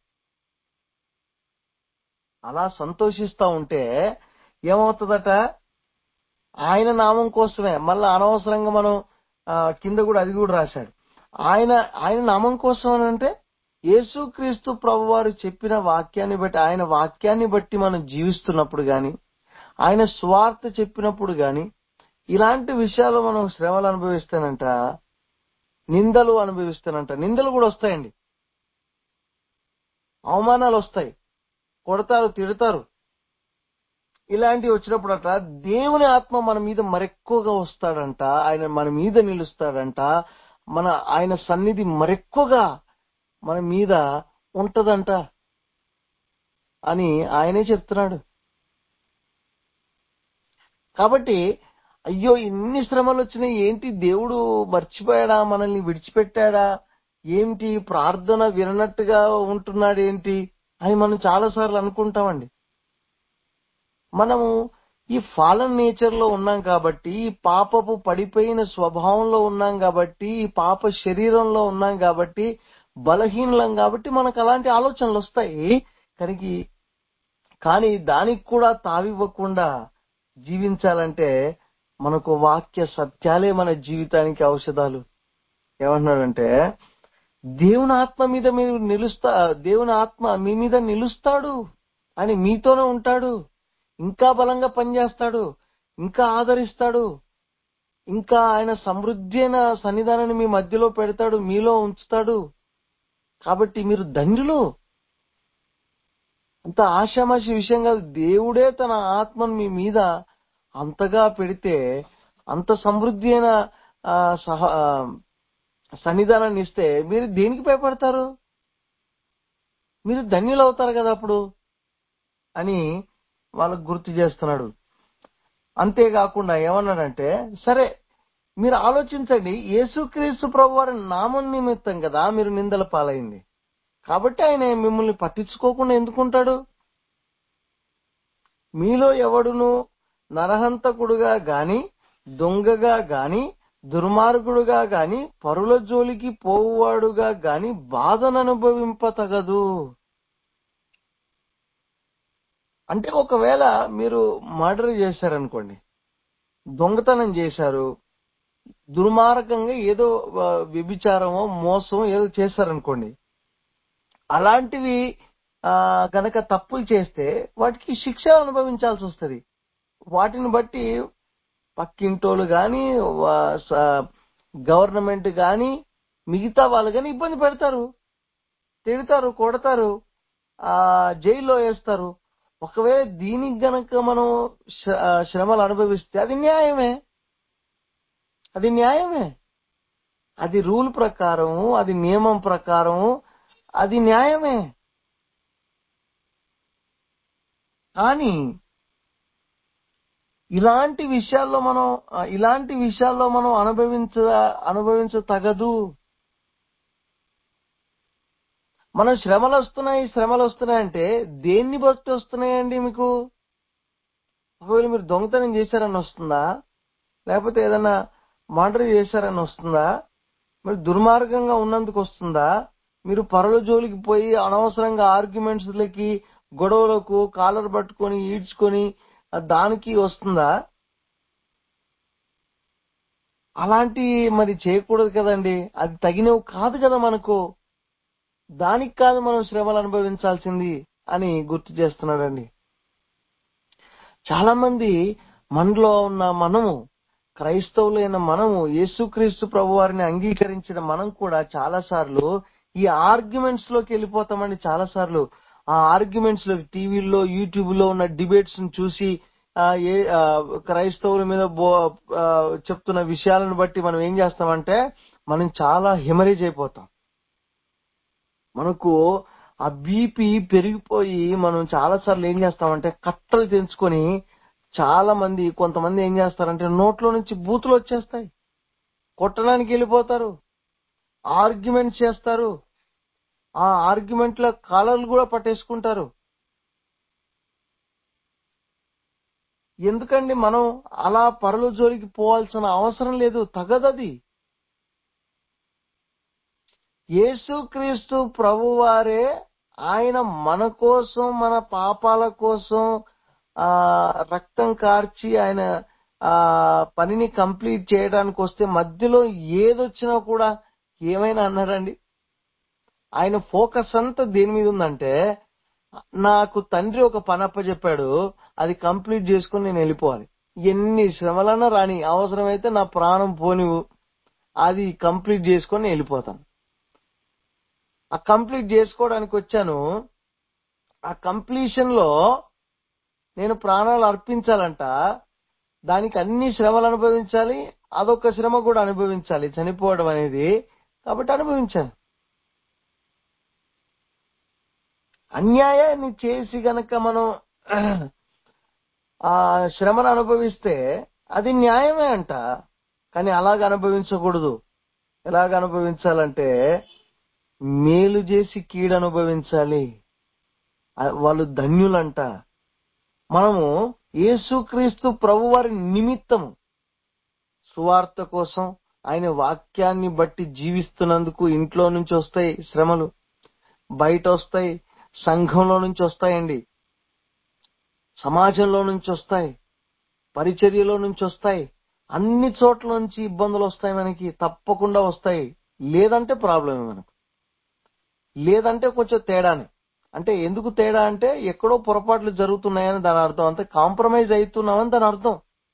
అలా సంతోషిస్తా ఉంటే ఏమవుతుందట ఆయన నామం కోసమే మళ్ళీ అనవసరంగా మనం ఆ, కింద కూడా అది కూడా రాశాడు ఆయన ఆయన నామం కోసం అని అంటే యేసుక్రీస్తు ప్రభు వారు చెప్పిన వాక్యాన్ని బట్టి ఆయన వాక్యాన్ని బట్టి మనం జీవిస్తున్నప్పుడు గాని ఆయన స్వార్థ చెప్పినప్పుడు గాని ఇలాంటి విషయాలు మనం శ్రమలు అనుభవిస్తానంట నిందలు అనుభవిస్తానంట నిందలు కూడా వస్తాయండి అవమానాలు వస్తాయి కొడతారు తిడతారు ఇలాంటివి వచ్చినప్పుడు అట్లా దేవుని ఆత్మ మన మీద మరెక్కువగా వస్తాడంట ఆయన మన మీద నిలుస్తాడంట మన ఆయన సన్నిధి మరెక్కువగా మన మీద ఉంటదంట అని ఆయనే చెప్తున్నాడు కాబట్టి అయ్యో ఇన్ని శ్రమలు వచ్చినాయి ఏంటి దేవుడు మర్చిపోయాడా మనల్ని విడిచిపెట్టాడా ఏంటి ప్రార్థన విననట్టుగా ఉంటున్నాడు ఏంటి అని మనం చాలా సార్లు అనుకుంటామండి మనము ఈ ఫాలన్ నేచర్ లో ఉన్నాం కాబట్టి ఈ పాపపు పడిపోయిన స్వభావంలో ఉన్నాం కాబట్టి ఈ పాప శరీరంలో ఉన్నాం కాబట్టి బలహీనలం కాబట్టి మనకు అలాంటి ఆలోచనలు వస్తాయి కనుక కానీ దానికి కూడా తావివ్వకుండా జీవించాలంటే మనకు వాక్య సత్యాలే మన జీవితానికి ఔషధాలు ఏమంటున్నాడంటే దేవుని ఆత్మ మీద మీరు నిలుస్తా దేవుని ఆత్మ మీ మీద నిలుస్తాడు అని మీతోనే ఉంటాడు ఇంకా బలంగా పనిచేస్తాడు ఇంకా ఆదరిస్తాడు ఇంకా ఆయన సమృద్ధి అయిన సన్నిధానాన్ని మీ మధ్యలో పెడతాడు మీలో ఉంచుతాడు కాబట్టి మీరు ధన్యులు అంత ఆషామాషి విషయం కాదు దేవుడే తన ఆత్మను మీ మీద అంతగా పెడితే అంత సమృద్ధి అయిన ఆ, సహ ఆ, సన్నిధానాన్ని ఇస్తే మీరు దేనికి భయపడతారు మీరు ధన్యులు అవుతారు కదా అప్పుడు అని వాళ్ళకు గుర్తు చేస్తున్నాడు అంతేకాకుండా ఏమన్నాడంటే సరే మీరు ఆలోచించండి యేసుక్రీస్తు ప్రభు వారి నామం నిమిత్తం కదా మీరు నిందల పాలైంది కాబట్టి ఆయన మిమ్మల్ని పట్టించుకోకుండా ఎందుకుంటాడు మీలో ఎవడును నరహంతకుడుగా గాని దొంగగా గాని దుర్మార్గుడుగా గాని పరుల జోలికి పోవువాడుగా గాని బాధను అనుభవింపతగదు అంటే ఒకవేళ మీరు మర్డర్ చేశారనుకోండి దొంగతనం చేశారు దుర్మార్గంగా ఏదో ఆ, వ్యభిచారమో మోసం ఏదో చేశారనుకోండి అలాంటివి ఆ, గనక తప్పులు చేస్తే వాటికి శిక్ష అనుభవించాల్సి వస్తుంది వాటిని బట్టి పక్కింటోళ్ళు గాని గవర్నమెంట్ గాని మిగతా వాళ్ళు గాని ఇబ్బంది పెడతారు తిడతారు కొడతారు ఆ జైల్లో వేస్తారు ఒకవేళ దీనికి గనక మనం శ్ర- ఆ, శ్రమలు అనుభవిస్తే అది న్యాయమే అది న్యాయమే అది రూల్ ప్రకారం అది నియమం ప్రకారం అది న్యాయమే కానీ ఇలాంటి విషయాల్లో మనం ఆ, ఇలాంటి విషయాల్లో మనం అనుభవించ అనుభవించ తగదు మనం శ్రమలు వస్తున్నాయి శ్రమలు వస్తున్నాయి అంటే దేన్ని బట్టి వస్తున్నాయండి మీకు ఒకవేళ మీరు దొంగతనం చేశారని వస్తుందా లేకపోతే ఏదైనా మర్డర్ చేశారని వస్తుందా మీరు దుర్మార్గంగా ఉన్నందుకు వస్తుందా మీరు పరుల జోలికి పోయి అనవసరంగా ఆర్గ్యుమెంట్స్ లకి గొడవలకు కాలర్ పట్టుకొని ఈడ్చుకొని ఆ, దానికి వస్తుందా అలాంటి మరి చేయకూడదు కదండి అది తగినవి కాదు కదా మనకు దానికి కాదు మనం శ్రమలు అనుభవించాల్సింది అని గుర్తు చేస్తున్నాడండి చాలా మంది మనలో ఉన్న మనము క్రైస్తవులైన మనము యేసుక్రీస్తు ప్రభు వారిని అంగీకరించిన మనం కూడా చాలా సార్లు ఈ ఆర్గ్యుమెంట్స్ లోకి వెళ్ళిపోతామండి చాలా సార్లు ఆ ఆర్గ్యుమెంట్స్ లో టీవీల్లో యూట్యూబ్ లో ఉన్న డిబేట్స్ ని చూసి ఆ, ఏ ఆ, క్రైస్తవుల మీద బో ఆ, చెప్తున్న విషయాలను బట్టి మనం ఏం చేస్తామంటే మనం చాలా హిమరేజ్ అయిపోతాం మనకు ఆ బీపీ పెరిగిపోయి మనం చాలా సార్లు ఏం చేస్తామంటే కట్టలు తెంచుకొని చాలా మంది కొంతమంది ఏం చేస్తారంటే నోట్లో నుంచి బూతులు వచ్చేస్తాయి కొట్టడానికి వెళ్ళిపోతారు ఆర్గ్యుమెంట్ చేస్తారు ఆ ఆర్గ్యుమెంట్ లో కాలర్లు కూడా పట్టేసుకుంటారు ఎందుకండి మనం అలా పరుల జోలికి పోవాల్సిన అవసరం లేదు తగదది యేసుక్రీస్తు ప్రభువారే ఆయన మన కోసం మన పాపాల కోసం ఆ రక్తం కార్చి ఆయన ఆ పనిని కంప్లీట్ చేయడానికి వస్తే మధ్యలో ఏదొచ్చినా కూడా ఏమైనా అన్నారండి ఆయన ఫోకస్ అంతా దేని మీద ఉందంటే నాకు తండ్రి ఒక పని అప్పచెప్పాడు అది కంప్లీట్ చేసుకుని నేను వెళ్ళిపోవాలి ఎన్ని శ్రమలన్నా రాని అవసరమైతే నా ప్రాణం పోనివు అది కంప్లీట్ చేసుకొని నేను వెళ్ళిపోతాను ఆ కంప్లీట్ చేసుకోవడానికి వచ్చాను ఆ కంప్లీషన్ లో నేను ప్రాణాలు అర్పించాలంట దానికి అన్ని శ్రమలు అనుభవించాలి అదొక శ్రమ కూడా అనుభవించాలి చనిపోవడం అనేది కాబట్టి అనుభవించాను అన్యాయాన్ని చేసి గనక మనం ఆ శ్రమను అనుభవిస్తే అది న్యాయమే అంట కానీ అలాగ అనుభవించకూడదు ఎలాగ అనుభవించాలంటే మేలు చేసి కీడు అనుభవించాలి ఆ, వాళ్ళు ధన్యులంట మనము యేసుక్రీస్తు ప్రభువారి నిమిత్తము సువార్త కోసం ఆయన వాక్యాన్ని బట్టి జీవిస్తున్నందుకు ఇంట్లో నుంచి వస్తాయి శ్రమలు బయట వస్తాయి సంఘంలో నుంచి వస్తాయండి సమాజంలో నుంచి వస్తాయి పరిచర్యలో నుంచి వస్తాయి అన్ని చోట్ల నుంచి ఇబ్బందులు వస్తాయి మనకి తప్పకుండా వస్తాయి లేదంటే ప్రాబ్లమే మనకు లేదంటే కొంచెం తేడాని అంటే ఎందుకు తేడా అంటే ఎక్కడో పొరపాట్లు జరుగుతున్నాయని దాని అర్థం అంతే కాంప్రమైజ్ అవుతున్నామని దాని అర్థం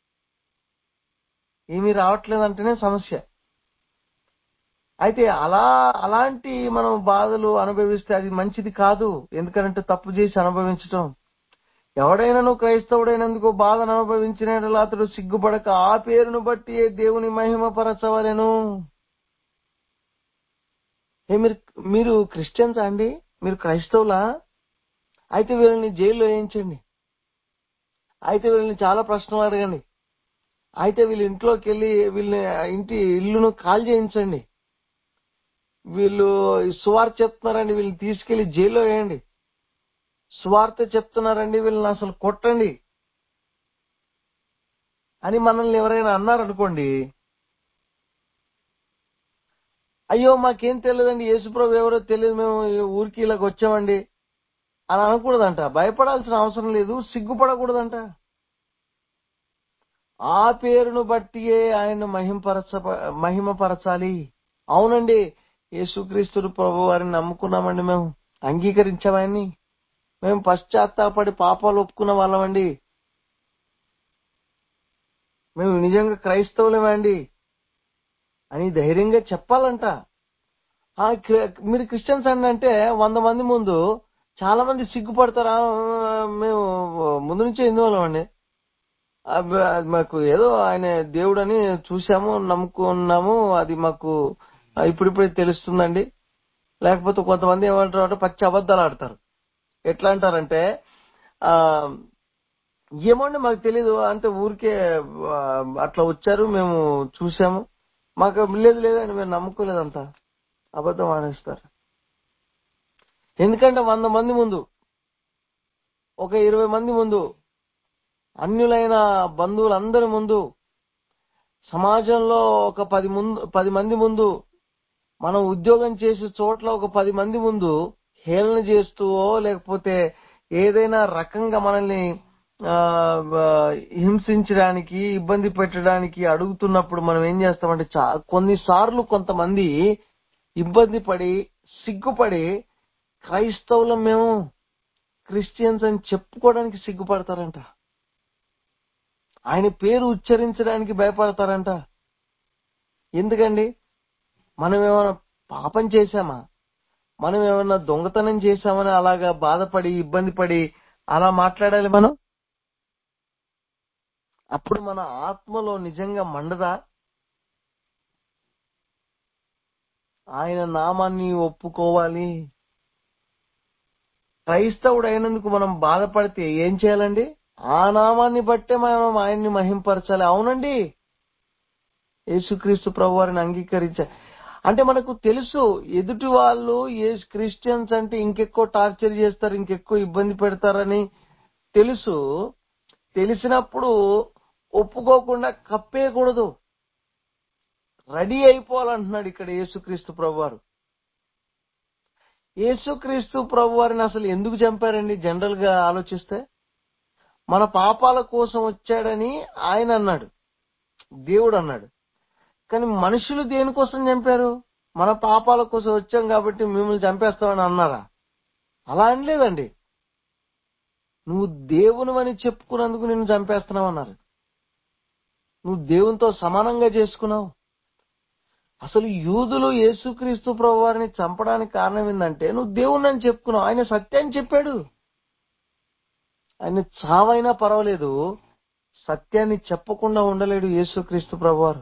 ఏమీ రావట్లేదంటేనే సమస్య అయితే అలా అలాంటి మనం బాధలు అనుభవిస్తే అది మంచిది కాదు ఎందుకంటే తప్పు చేసి అనుభవించటం ఎవడైనాను క్రైస్తవుడైనందుకు బాధను అనుభవించిన అతడు సిగ్గుపడక ఆ పేరును బట్టి దేవుని మహిమపరచవలెను ఏ మీరు మీరు క్రిస్టియన్స్ అండి మీరు క్రైస్తవులా అయితే వీళ్ళని జైల్లో వేయించండి అయితే వీళ్ళని చాలా ప్రశ్నలు అడగండి అయితే వీళ్ళ ఇంట్లోకి వెళ్ళి వీళ్ళని ఇంటి ఇల్లును కాల్ చేయించండి వీళ్ళు సువార్త చెప్తున్నారండి వీళ్ళని తీసుకెళ్లి జైల్లో వేయండి సువార్త చెప్తున్నారండి వీళ్ళని అసలు కొట్టండి అని మనల్ని ఎవరైనా అన్నారనుకోండి అయ్యో మాకేం తెలియదండి యేసుప్రభు ఎవరో తెలియదు మేము ఈ ఊరికి ఇలాగ వచ్చామండి అని అనకూడదంట భయపడాల్సిన అవసరం లేదు సిగ్గుపడకూడదంట ఆ పేరును బట్టియే ఆయన మహింపరచ మహిమపరచాలి అవునండి యేసుక్రీస్తుడు ప్రభు వారిని నమ్ముకున్నామండి మేము అంగీకరించామని మేము పశ్చాత్తాపడి పాపాలు ఒప్పుకున్న వాళ్ళమండి మేము నిజంగా క్రైస్తవులమండి అని ధైర్యంగా చెప్పాలంట ఆ క్రి- మీరు క్రిస్టియన్స్ అండి అంటే వంద మంది ముందు చాలా మంది సిగ్గుపడతారా ఆ, మేము ముందు నుంచే హిందువులం అండి అబ్బ, అది మాకు ఏదో ఆయన దేవుడని చూసాము నమ్ముకున్నాము అది మాకు ఇప్పుడిప్పుడే తెలుస్తుందండి లేకపోతే కొంతమంది ఏమంటారు అంటే పచ్చి అబద్ధాలు ఆడతారు ఎట్లా అంటారంటే ఆ ఏమోండి మాకు తెలీదు అంటే ఊరికే ఆ, అట్లా వచ్చారు మేము చూసాము మాకు లేదు లేదండి మేము నమ్ముకోలేదంతా అబద్ధం ఆడేస్తారు ఎందుకంటే వంద మంది ముందు ఒక ఇరవై మంది ముందు అన్యులైన బంధువులందరి ముందు సమాజంలో ఒక పది ముందు పది మంది ముందు మనం ఉద్యోగం చేసే చోట్ల ఒక పది మంది ముందు హేళన చేస్తూ లేకపోతే ఏదైనా రకంగా మనల్ని ఆ, ఆ, హింసించడానికి ఇబ్బంది పెట్టడానికి అడుగుతున్నప్పుడు మనం ఏం చేస్తామంటే చా కొన్నిసార్లు కొంతమంది ఇబ్బంది పడి సిగ్గుపడి క్రైస్తవులం మేము క్రిస్టియన్స్ అని చెప్పుకోవడానికి సిగ్గుపడతారంట ఆయన పేరు ఉచ్చరించడానికి భయపడతారంట ఎందుకండి మనం ఏమైనా పాపం చేశామా మనం ఏమైనా దొంగతనం చేశామని అలాగా బాధపడి ఇబ్బంది పడి అలా మాట్లాడాలి మనం అప్పుడు మన ఆత్మలో నిజంగా మండదా ఆయన నామాన్ని ఒప్పుకోవాలి క్రైస్తవుడు అయినందుకు మనం బాధపడితే ఏం చేయాలండి ఆ నామాన్ని బట్టే మనం ఆయన్ని మహింపరచాలి అవునండి యేసుక్రీస్తు ప్రభు వారిని అంగీకరించాలి అంటే మనకు తెలుసు ఎదుటి వాళ్ళు ఏ క్రిస్టియన్స్ అంటే ఇంకెక్కువ టార్చర్ చేస్తారు ఇంకెక్కువ ఇబ్బంది పెడతారని తెలుసు తెలిసినప్పుడు ఒప్పుకోకుండా కప్పేయకూడదు రెడీ అయిపోవాలంటున్నాడు ఇక్కడ యేసుక్రీస్తు ప్రభు వారు యేసుక్రీస్తు ప్రభు వారిని అసలు ఎందుకు చంపారండి జనరల్ గా ఆలోచిస్తే మన పాపాల కోసం వచ్చాడని ఆయన అన్నాడు దేవుడు అన్నాడు కానీ మనుషులు దేనికోసం చంపారు మన పాపాల కోసం వచ్చాం కాబట్టి మిమ్మల్ని చంపేస్తామని అన్నారా అలా అనలేదండి నువ్వు దేవుని అని చెప్పుకున్నందుకు నిన్ను చంపేస్తున్నావు అన్నారు నువ్వు దేవునితో సమానంగా చేసుకున్నావు అసలు యూదులు యేసుక్రీస్తు ప్రభు వారిని చంపడానికి కారణం ఏంటంటే నువ్వు దేవుణ్ణి అని చెప్పుకున్నావు ఆయన సత్యాన్ని చెప్పాడు ఆయన చావైనా పర్వాలేదు సత్యాన్ని చెప్పకుండా ఉండలేడు యేసుక్రీస్తు ప్రభు వారు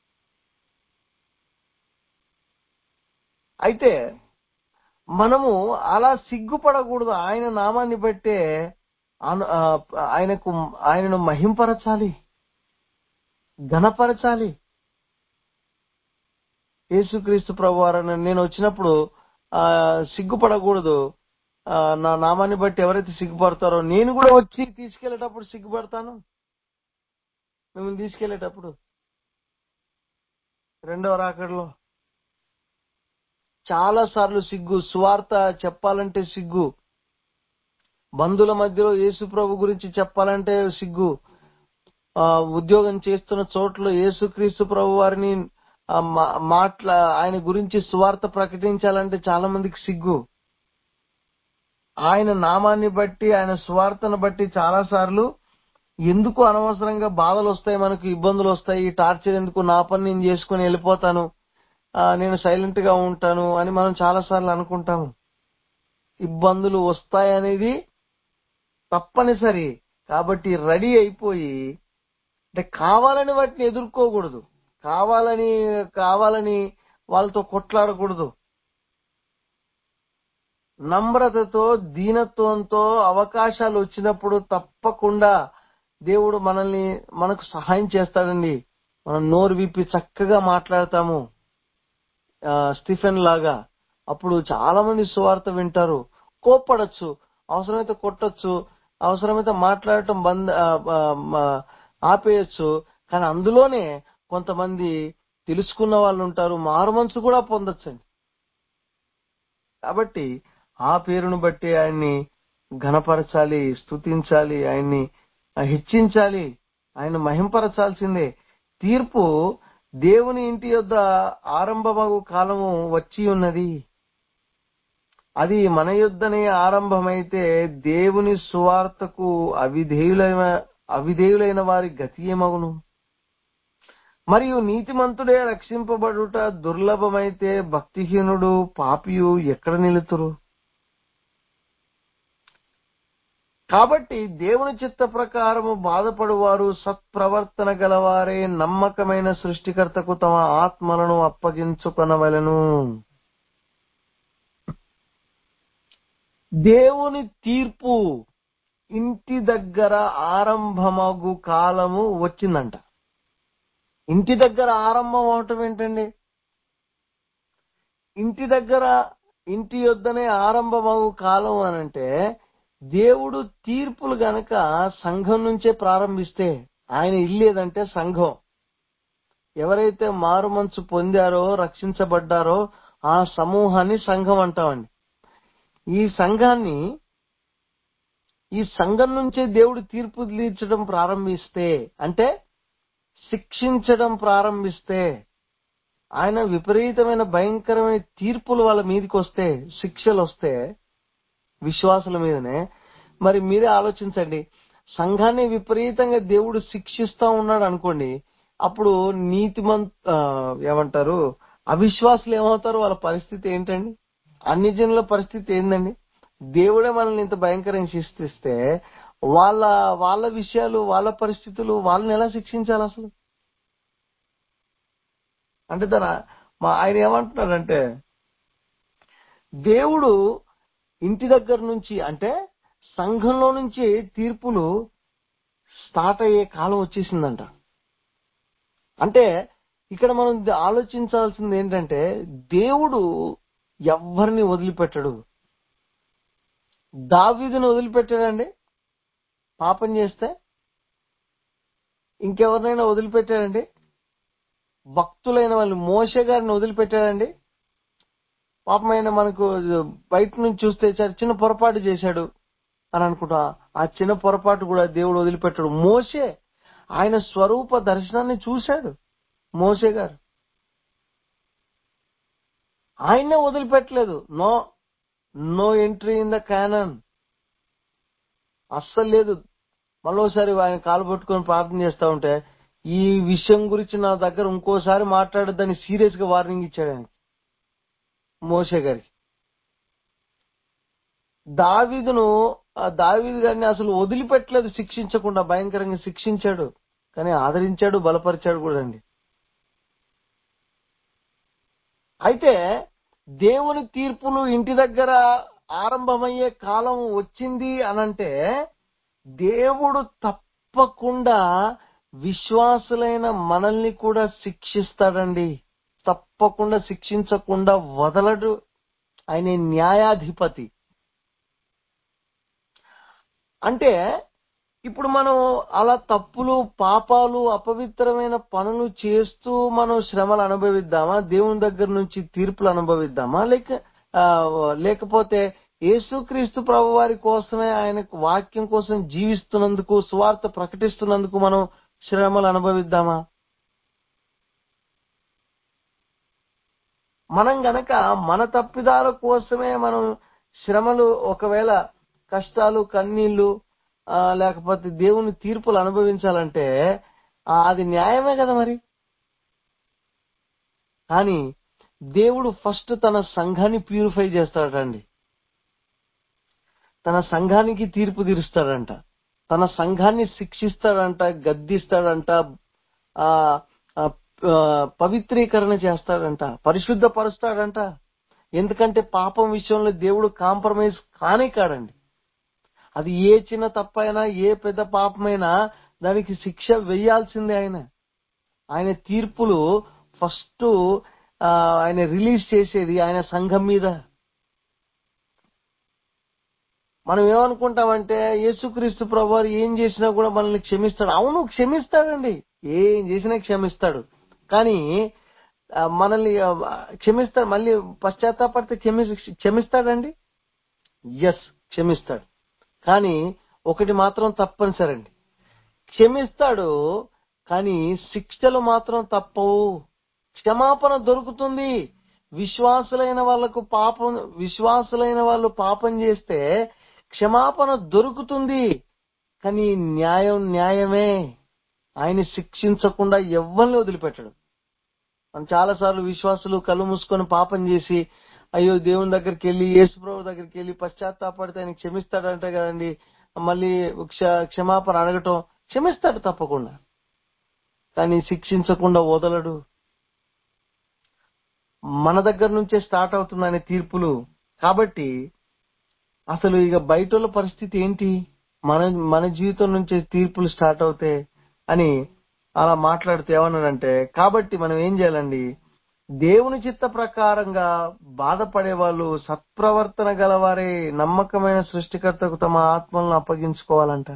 అయితే మనము అలా సిగ్గుపడకూడదు ఆయన నామాన్ని బట్టే అను- ఆ, ఆయనకు ఆయనను మహింపరచాలి ఘనపరచాలి యేసుక్రీస్తు ప్రభు వారని నేను వచ్చినప్పుడు ఆ సిగ్గుపడకూడదు ఆ, నా నామాన్ని బట్టి ఎవరైతే సిగ్గుపడతారో నేను కూడా వచ్చి తీసుకెళ్లేటప్పుడు సిగ్గుపడతాను మిమ్మల్ని తీసుకెళ్లేటప్పుడు రెండవ రాకడలో చాలా సార్లు సిగ్గు సువార్త చెప్పాలంటే సిగ్గు బంధువుల మధ్యలో యేసు ప్రభు గురించి చెప్పాలంటే సిగ్గు ఆ, ఉద్యోగం చేస్తున్న చోట్ల యేసుక్రీస్తు ప్రభు వారిని ఆ మా- మాట్లా ఆయన గురించి సువార్త ప్రకటించాలంటే చాలా మందికి సిగ్గు ఆయన నామాన్ని బట్టి ఆయన సువార్తను బట్టి చాలా సార్లు ఎందుకు అనవసరంగా బాధలు వస్తాయి మనకు ఇబ్బందులు వస్తాయి ఈ టార్చర్ ఎందుకు నా పని నేను చేసుకుని వెళ్ళిపోతాను ఆ, నేను సైలెంట్ గా ఉంటాను అని మనం చాలా సార్లు అనుకుంటాము ఇబ్బందులు వస్తాయనేది తప్పనిసరి కాబట్టి రెడీ అయిపోయి అంటే కావాలని వాటిని ఎదుర్కోకూడదు కావాలని కావాలని వాళ్ళతో కొట్లాడకూడదు నమ్రతతో దీనత్వంతో అవకాశాలు వచ్చినప్పుడు తప్పకుండా దేవుడు మనల్ని మనకు సహాయం చేస్తాడండి మనం నోరు విప్పి చక్కగా మాట్లాడతాము ఆ, స్టిఫెన్ లాగా అప్పుడు చాలా మంది సువార్త వింటారు కోప్పడచ్చు అవసరమైతే కొట్టొచ్చు అవసరమైతే మాట్లాడటం బంద్ ఆ, ఆ, మా- ఆపేయచ్చు కానీ అందులోనే కొంతమంది తెలుసుకున్న వాళ్ళు ఉంటారు మారు మనసు కూడా పొందొచ్చండి కాబట్టి ఆ పేరును బట్టి ఆయన్ని ఘనపరచాలి స్తుతించాలి ఆయన్ని హెచ్చించాలి ఆయన మహింపరచాల్సిందే తీర్పు దేవుని ఇంటి యొద్ద ఆరంభమగు కాలము వచ్చి ఉన్నది అది మన యుద్ధనే ఆరంభమైతే దేవుని సువార్తకు అవిధేయులైన అవిధేయులైన వారి గతి ఏమగును మరియు నీతిమంతుడే రక్షింపబడుట దుర్లభమైతే భక్తిహీనుడు పాపియు ఎక్కడ నిలుతురు కాబట్టి దేవుని చిత్త ప్రకారము బాధపడువారు సత్ప్రవర్తన గలవారే నమ్మకమైన సృష్టికర్తకు తమ ఆత్మలను అప్పగించుకొనవలెను దేవుని తీర్పు ఇంటి దగ్గర ఆరంభమగు కాలము వచ్చిందంట ఇంటి దగ్గర ఆరంభం అవటం ఏంటండి ఇంటి దగ్గర ఇంటి యొద్దనే ఆరంభమగు కాలం అనంటే దేవుడు తీర్పులు గనక సంఘం నుంచే ప్రారంభిస్తే ఆయన ఇల్లేదంటే సంఘం ఎవరైతే మారు మనసు పొందారో రక్షించబడ్డారో ఆ సమూహాన్ని సంఘం అంటామండి ఈ సంఘాన్ని ఈ సంఘం నుంచే దేవుడు తీర్పు తీర్చడం ప్రారంభిస్తే అంటే శిక్షించడం ప్రారంభిస్తే ఆయన విపరీతమైన భయంకరమైన తీర్పులు వాళ్ళ మీదకి వస్తే శిక్షలు వస్తే విశ్వాసుల మీదనే మరి మీరే ఆలోచించండి సంఘాన్ని విపరీతంగా దేవుడు శిక్షిస్తా ఉన్నాడు అనుకోండి అప్పుడు నీతిమంత ఆ, ఏమంటారు అవిశ్వాసులు ఏమవుతారు వాళ్ళ పరిస్థితి ఏంటండి అన్ని జనుల పరిస్థితి ఏందండి దేవుడే మనల్ని ఇంత భయంకరంగా శిక్షిస్తే వాళ్ళ వాళ్ళ విషయాలు వాళ్ళ పరిస్థితులు వాళ్ళని ఎలా శిక్షించాలి అసలు అంటే తన మా ఆయన ఏమంటున్నాడంటే దేవుడు ఇంటి దగ్గర నుంచి అంటే సంఘంలో నుంచి తీర్పులు స్టార్ట్ అయ్యే కాలం వచ్చేసిందంట అంటే ఇక్కడ మనం ఆలోచించాల్సింది ఏంటంటే దేవుడు ఎవ్వరిని వదిలిపెట్టడు దావీదుని వదిలిపెట్టాడండి పాపం చేస్తే ఇంకెవరినైనా వదిలిపెట్టాడండి భక్తులైన వాళ్ళు మోసే గారిని వదిలిపెట్టాడండి పాపం ఆయన మనకు బయట నుంచి చూస్తే చాలా చిన్న పొరపాటు చేశాడు అని అనుకుంటా ఆ చిన్న పొరపాటు కూడా దేవుడు వదిలిపెట్టాడు మోసే ఆయన స్వరూప దర్శనాన్ని చూశాడు మోసే గారు ఆయన్నే వదిలిపెట్టలేదు no no entry in the canon అస్సలు లేదు మళ్ళోసారి ఆయన కాలు పట్టుకొని ప్రార్థన చేస్తా ఉంటే ఈ విషయం గురించి నా దగ్గర ఇంకోసారి మాట్లాడద్దని సీరియస్ గా వార్నింగ్ ఇచ్చాడు ఆయన మోసే గారికి దావీదును ఆ దావీదు గారిని అసలు వదిలిపెట్టలేదు శిక్షించకుండా భయంకరంగా శిక్షించాడు కానీ ఆదరించాడు బలపరిచాడు కూడా అండి అయితే దేవుని తీర్పులు ఇంటి దగ్గర ఆరంభమయ్యే కాలం వచ్చింది అనంటే దేవుడు తప్పకుండా విశ్వాసులైన మనల్ని కూడా శిక్షిస్తాడండి తప్పకుండా శిక్షించకుండా వదలడు ఆయన న్యాయాధిపతి అంటే ఇప్పుడు మనం అలా తప్పులు పాపాలు అపవిత్రమైన పనులు చేస్తూ మనం శ్రమలు అనుభవిద్దామా దేవుని దగ్గర నుంచి తీర్పులు అనుభవిద్దామా లేక ఆ, లేకపోతే యేసుక్రీస్తు ప్రభు వారి కోసమే ఆయన వాక్యం కోసం జీవిస్తున్నందుకు సువార్త ప్రకటిస్తున్నందుకు మనం శ్రమలు అనుభవిద్దామా మనం గనక మన తప్పిదాల కోసమే మనం శ్రమలు ఒకవేళ కష్టాలు కన్నీళ్లు ఆ, లేకపోతే దేవుని తీర్పులు అనుభవించాలంటే ఆ, అది న్యాయమే కదా మరి కానీ దేవుడు ఫస్ట్ తన సంఘాన్ని ప్యూరిఫై చేస్తాడండి తన సంఘానికి తీర్పు తీరుస్తాడంట తన సంఘాన్ని శిక్షిస్తాడంట గద్దిస్తాడంట ఆ ఆ, ఆ, పవిత్రీకరణ చేస్తాడంట పరిశుద్ధపరుస్తాడంట ఎందుకంటే పాపం విషయంలో దేవుడు కాంప్రమైజ్ కానే కాడండి అది ఏ చిన్న తప్పైనా ఏ పెద్ద పాపమైనా దానికి శిక్ష వేయాల్సిందే ఆయన ఆయన తీర్పులు ఫస్ట్ ఆ, ఆయన రిలీజ్ చేసేది ఆయన సంఘం మీద మనం ఏమనుకుంటామంటే యేసుక్రీస్తు ప్రభు వారు ఏం చేసినా కూడా మనల్ని క్షమిస్తాడు అవును క్షమిస్తాడండి ఏం చేసినా క్షమిస్తాడు కానీ ఆ, మనల్ని ఆ, క్షమిస్తాడు మళ్ళీ పశ్చాత్తాపడితే క్షమి క్షమిస్తాడండి ఎస్ క్షమిస్తాడు కానీ ఒకటి మాత్రం తప్పనిసరండి క్షమిస్తాడు కానీ శిక్షలు మాత్రం తప్పవు క్షమాపణ దొరుకుతుంది విశ్వాసులైన వాళ్ళకు పాపం విశ్వాసులైన వాళ్ళు పాపం చేస్తే క్షమాపణ దొరుకుతుంది కానీ న్యాయం న్యాయమే ఆయన శిక్షించకుండా ఎవ్వరిని వదిలిపెట్టడు మనం చాలా సార్లు విశ్వాసులు కళ్ళు మూసుకొని పాపం చేసి అయ్యో దేవుని దగ్గరికి వెళ్ళి యేసుప్రభు దగ్గరికి వెళ్ళి పశ్చాత్తాపడితే ఆయన క్షమిస్తాడంట కదండి మళ్ళీ క్ష- క్షమాపణ అడగటం క్షమిస్తాడు తప్పకుండా కానీ శిక్షించకుండా వదలడు మన దగ్గర నుంచే స్టార్ట్ అవుతుందనే తీర్పులు కాబట్టి అసలు ఇక బయట పరిస్థితి ఏంటి మన మన జీవితం నుంచే తీర్పులు స్టార్ట్ అవుతాయి అని అలా మాట్లాడితే ఏమన్నాడంటే కాబట్టి మనం ఏం చేయాలండి దేవుని చిత్త ప్రకారంగా బాధపడే వాళ్ళు సత్ప్రవర్తన గలవారే నమ్మకమైన సృష్టికర్తకు తమ ఆత్మలను అప్పగించుకోవాలంట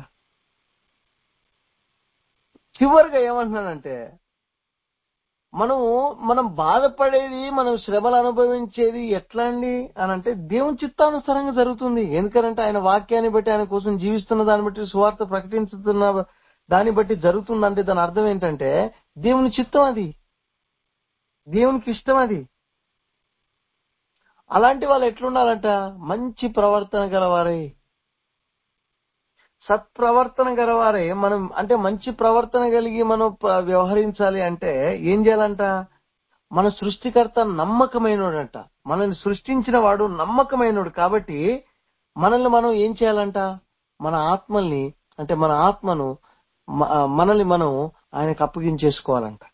చివరిగా ఏమంటున్నాడంటే మనము మనం బాధపడేది మనం శ్రమలు అనుభవించేది ఎట్లా అండి అని అంటే దేవుని చిత్తానుసారంగా జరుగుతుంది ఎందుకంటే ఆయన వాక్యాన్ని బట్టి ఆయన కోసం జీవిస్తున్న దాన్ని బట్టి సువార్త ప్రకటించుతున్న దాన్ని బట్టి జరుగుతుందంటే దాని అర్థం ఏంటంటే దేవుని చిత్తం అది దేవునికి ఇష్టం అది అలాంటి వాళ్ళు ఎట్లుండాలంట మంచి ప్రవర్తన గలవారే సత్ప్రవర్తన గలవారే మనం అంటే మంచి ప్రవర్తన కలిగి మనం ప- వ్యవహరించాలి అంటే ఏం చేయాలంట మన సృష్టికర్త నమ్మకమైనోడంట మనల్ని సృష్టించిన వాడు నమ్మకమైనోడు కాబట్టి మనల్ని మనం ఏం చేయాలంట మన ఆత్మల్ని అంటే మన ఆత్మను మ- మనల్ని మనం ఆయనకు అప్పగించేసుకోవాలంట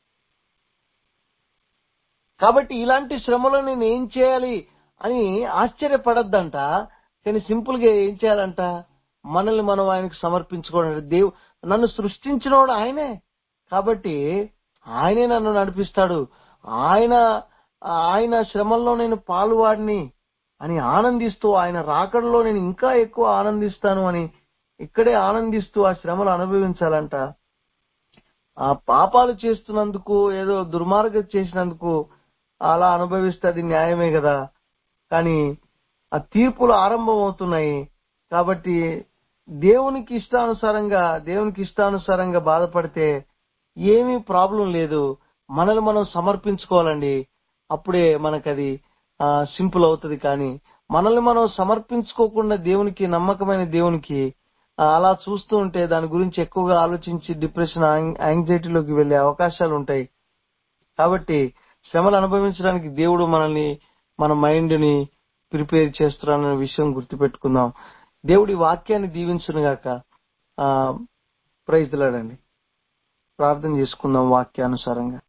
కాబట్టి ఇలాంటి శ్రమలో నేను ఏం చేయాలి అని ఆశ్చర్యపడద్దంట కానీ సింపుల్ గా ఏం చేయాలంట మనల్ని మనం ఆయనకు సమర్పించుకోవడం దేవు నన్ను సృష్టించినవాడు ఆయనే కాబట్టి ఆయనే నన్ను నడిపిస్తాడు ఆయన ఆయన శ్రమల్లో నేను పాలువాడిని అని ఆనందిస్తూ ఆయన రాకడలో నేను ఇంకా ఎక్కువ ఆనందిస్తాను అని ఇక్కడే ఆనందిస్తూ ఆ శ్రమలు అనుభవించాలంట ఆ పాపాలు చేస్తున్నందుకు ఏదో దుర్మార్గం చేసినందుకు అలా అనుభవిస్తే అది న్యాయమే కదా కానీ ఆ తీర్పులు ఆరంభం అవుతున్నాయి కాబట్టి దేవునికి ఇష్టానుసారంగా దేవునికి ఇష్టానుసారంగా బాధపడితే ఏమీ ప్రాబ్లం లేదు మనల్ని మనం సమర్పించుకోవాలండి అప్పుడే మనకది సింపుల్ అవుతుంది కానీ మనల్ని మనం సమర్పించుకోకుండా దేవునికి నమ్మకమైన దేవునికి ఆ, అలా చూస్తూ ఉంటే దాని గురించి ఎక్కువగా ఆలోచించి డిప్రెషన్ యాంగ్జైటీలోకి వెళ్లే అవకాశాలు ఉంటాయి కాబట్టి శ్రమలు అనుభవించడానికి దేవుడు మనల్ని మన మైండ్ ని ప్రిపేర్ చేస్తున్నాడన్న విషయం గుర్తుపెట్టుకుందాం దేవుడి వాక్యాన్ని దీవించునుగాక ఆ ప్రైజ్ లాడండి ప్రార్థన చేసుకుందాం వాక్యానుసారంగా